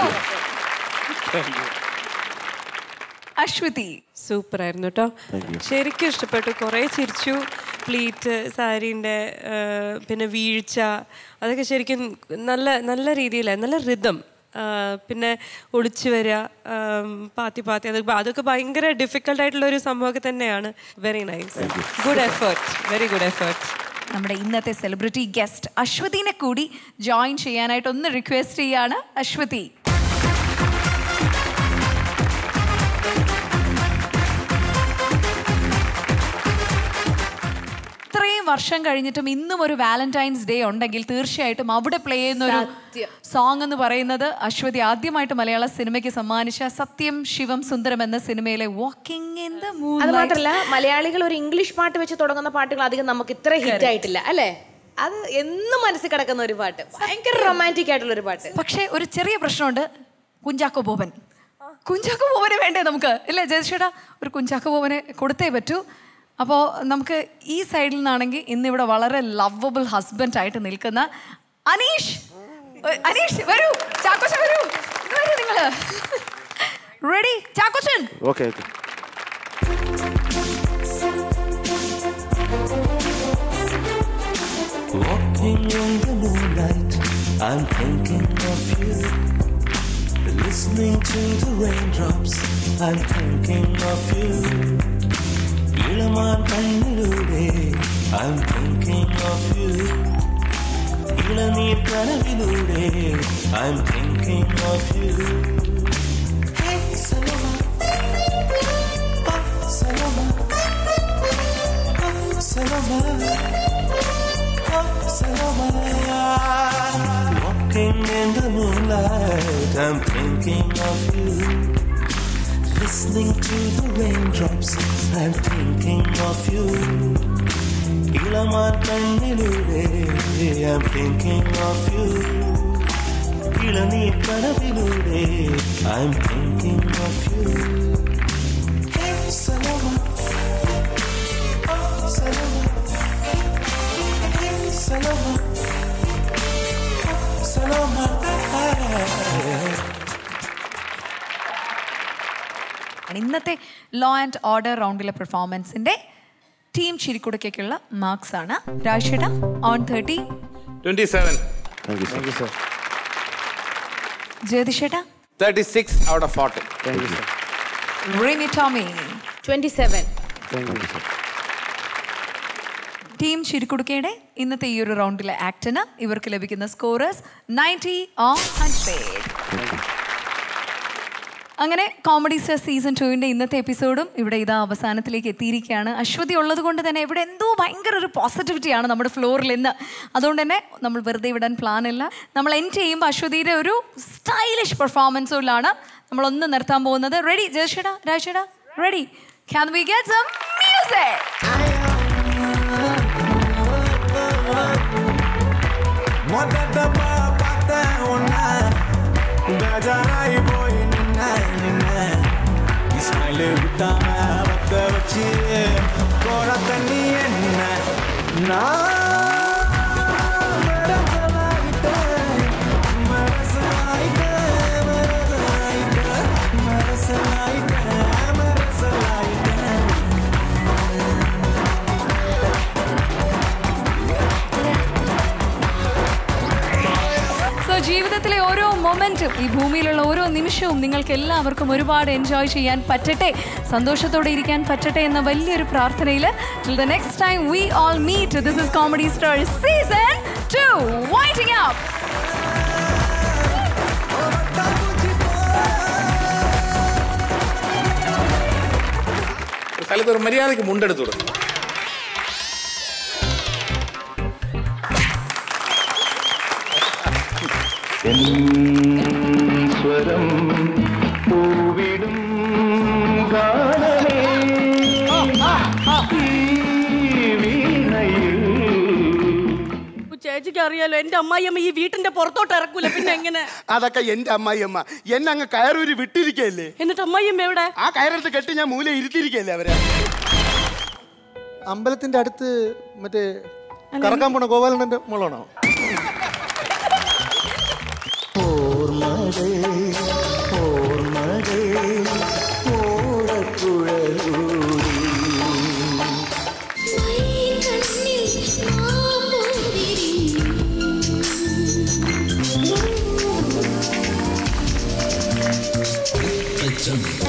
അശ്വതി സൂപ്പർ ആയിരുന്നു കേട്ടോ ശരിക്കും ഇഷ്ടപ്പെട്ടു കുറേ ചിരിച്ചു പ്ലീറ്റ് സാരീൻ്റെ പിന്നെ വീഴ്ച അതൊക്കെ ശരിക്കും നല്ല നല്ല രീതിയിലായിരുന്നു നല്ല റിതം പിന്നെ ഒളിച്ചു വരിക ആം, പാത്തി പാത്തി അത് അതൊക്കെ ഭയങ്കര ഡിഫിക്കൽട്ട് ആയിട്ടുള്ള ഒരു സംഭവമൊക്കെ തന്നെയാണ് very nice good effort very good effort നമ്മുടെ ഇന്നത്തെ സെലിബ്രിറ്റി ഗസ്റ്റ് അശ്വതിനെ കൂടി ജോയിൻ ചെയ്യാനായിട്ട് ഒന്ന് റിക്വസ്റ്റ് ചെയ്യാണ് അശ്വതി ഇത്രയും വർഷം കഴിഞ്ഞിട്ടും ഇന്നും ഒരു വാലന്റൈൻസ് ഡേ ഉണ്ടെങ്കിൽ തീർച്ചയായിട്ടും അവിടെ പ്ലേ ചെയ്യുന്ന ഒരു സോങ് എന്ന് പറയുന്നത് അശ്വതി ആദ്യമായിട്ട് മലയാള സിനിമയ്ക്ക് സമ്മാനിച്ച സത്യം ശിവം സുന്ദരം എന്ന സിനിമയിലെ വാക്കിംഗ് ഇൻ ദ അത് മാത്രല്ല മലയാളികൾ ഒരു ഇംഗ്ലീഷ് പാട്ട് വെച്ച് തുടങ്ങുന്ന പാട്ടുകൾ അധികം നമുക്ക് ഇത്ര ഹിറ്റ് ആയിട്ടില്ല അല്ലേ അത് എന്നും മനസ്സിൽ കിടക്കുന്ന ഒരു പാട്ട് ഭയങ്കര റൊമാൻറ്റിക് ആയിട്ടുള്ള ഒരു പാട്ട് പക്ഷേ ഒരു ചെറിയ പ്രശ്നമുണ്ട് കുഞ്ചാക്കോ ബോബൻ കുഞ്ചാക്കോ ബോബനെ വേണ്ടേ നമുക്ക് ഇല്ലേ ജയശ്രീടാ ഒരു കുഞ്ചാക്കോ ബോബനെ കൊടുത്തേ പറ്റൂ അപ്പോൾ നമുക്ക് ഈ സൈഡിൽ നിന്നാണെങ്കിൽ ഇന്നിവിടെ വളരെ ലവബിൾ ഹസ്ബൻഡ് ആയിട്ട് നിൽക്കുന്ന അനീഷ് ഏ, അനീഷ് വരൂ ചാക്കോച്ചൻ വരൂ ഇങ്ങ് വരൂ നിങ്ങള് ready Chackochan okay okay Walking in the moonlight, I'm thinking of you. Listening to the raindrops, I'm thinking of you. ഇളമാൻ കണ്ണിലൂടെ I'm thinking of you. ഇളനീർ കനവിലൂടെ I'm thinking of you. Hey, Saloma. Oh, Saloma. Oh, Saloma. Saloma. Walking in the moonlight, I'm thinking of you. Listening to the raindrops, I'm thinking of you. ഇളമാൻ കണ്ണിലൂടെ I'm thinking of you. ഇളനീർ കനവിലൂടെ I'm thinking of you. Hey, Saloma. Oh, Saloma. Saloma. Saloma. ഇന്നത്തെ law and order റൗണ്ടിലെ പെർഫോമൻസിന്റെ team ചിരിക്കുടയ്ക്കുള്ള marks ആണ് രാജേട്ട on thirty twenty seven thank you sir ജ്യോതിഷേട്ട thirty six out of forty Rini Tomy twenty seven thank you sir team ചിരിക്കുടുക്കയുടെ ഇന്നത്തെ ഈ ഒരു റൗണ്ടിലെ ആക്ടിന് ഇവർക്ക് ലഭിക്കുന്ന സ്കോറേഴ്സ് നയൻറ്റി ഓൺ ഹൺഡ്രഡ് അങ്ങനെ കോമഡി സ്റ്റാർ സീസൺ ടുവിൻ്റെ ഇന്നത്തെ എപ്പിസോഡും ഇവിടെ ഇതാ അവസാനത്തിലേക്ക് എത്തിയിരിക്കുകയാണ് അശ്വതി ഉള്ളത് കൊണ്ട് തന്നെ ഇവിടെ എന്തോ ഭയങ്കര ഒരു പോസിറ്റിവിറ്റിയാണ് നമ്മുടെ ഫ്ലോറിൽ ഇന്ന് അതുകൊണ്ട് തന്നെ നമ്മൾ വെറുതെ വിടാൻ പ്ലാൻ ഇല്ല നമ്മൾ എൻഡ് ചെയ്യുമ്പോൾ അശ്വതിയുടെ ഒരു സ്റ്റൈലിഷ് പെർഫോമൻസുകളിലാണ് നമ്മളൊന്ന് നിർത്താൻ പോകുന്നത് റെഡി ജയഷേടാ രാജേടാ ready can we get some music మొదటమా పత ఉన్నా బజారాయి నిన్న నిన్న ఇస్మాయిల్ విట్టామ వద్ద వచ్చి కోడ తన్ని ఎన్న నా മൊമെന്റും ഈ ഭൂമിയിലുള്ള ഓരോ നിമിഷവും നിങ്ങൾക്ക് എല്ലാവർക്കും ഒരുപാട് എൻജോയ് ചെയ്യാൻ പറ്റട്ടെ സന്തോഷത്തോടെ ഇരിക്കാൻ പറ്റട്ടെ എന്ന വലിയൊരു പ്രാർത്ഥനയിൽ till the next time we all meet this is comedy star season two waiting up ഒരു സ്ഥലത്ത് ഒരു മര്യാദയ്ക്ക് മുണ്ടെടുത്തു കൊടുക്കും സ്വരം പൂവിടും ഗാനമേ ഈ വീണയിൽ ചേച്ചിക്ക് അറിയാലോ എന്റെ അമ്മായിയമ്മ ഈ വീട്ടിന്റെ പുറത്തോട്ട് ഇറക്കൂല പിന്നെ എങ്ങനെ അതൊക്കെ എന്റെ അമ്മായിയമ്മ എന്നെ അങ്ങ് കയറൂരി വിട്ടിരിക്കല്ലേ എന്നിട്ട് അമ്മായിയമ്മ എവിടെ ആ കയറെടുത്ത് കെട്ടി ഞാൻ മൂല ഇരുത്തിയിരിക്കല്ലേ അവരെ അമ്പലത്തിന്റെ അടുത്ത് മറ്റേ കറക്കാൻ പോണ ഗോപാലന്റെ മോളാണോ ഓർമ്മകൾ ഓർമ്മകൾ ഓടക്കുഴലൂരി Jump.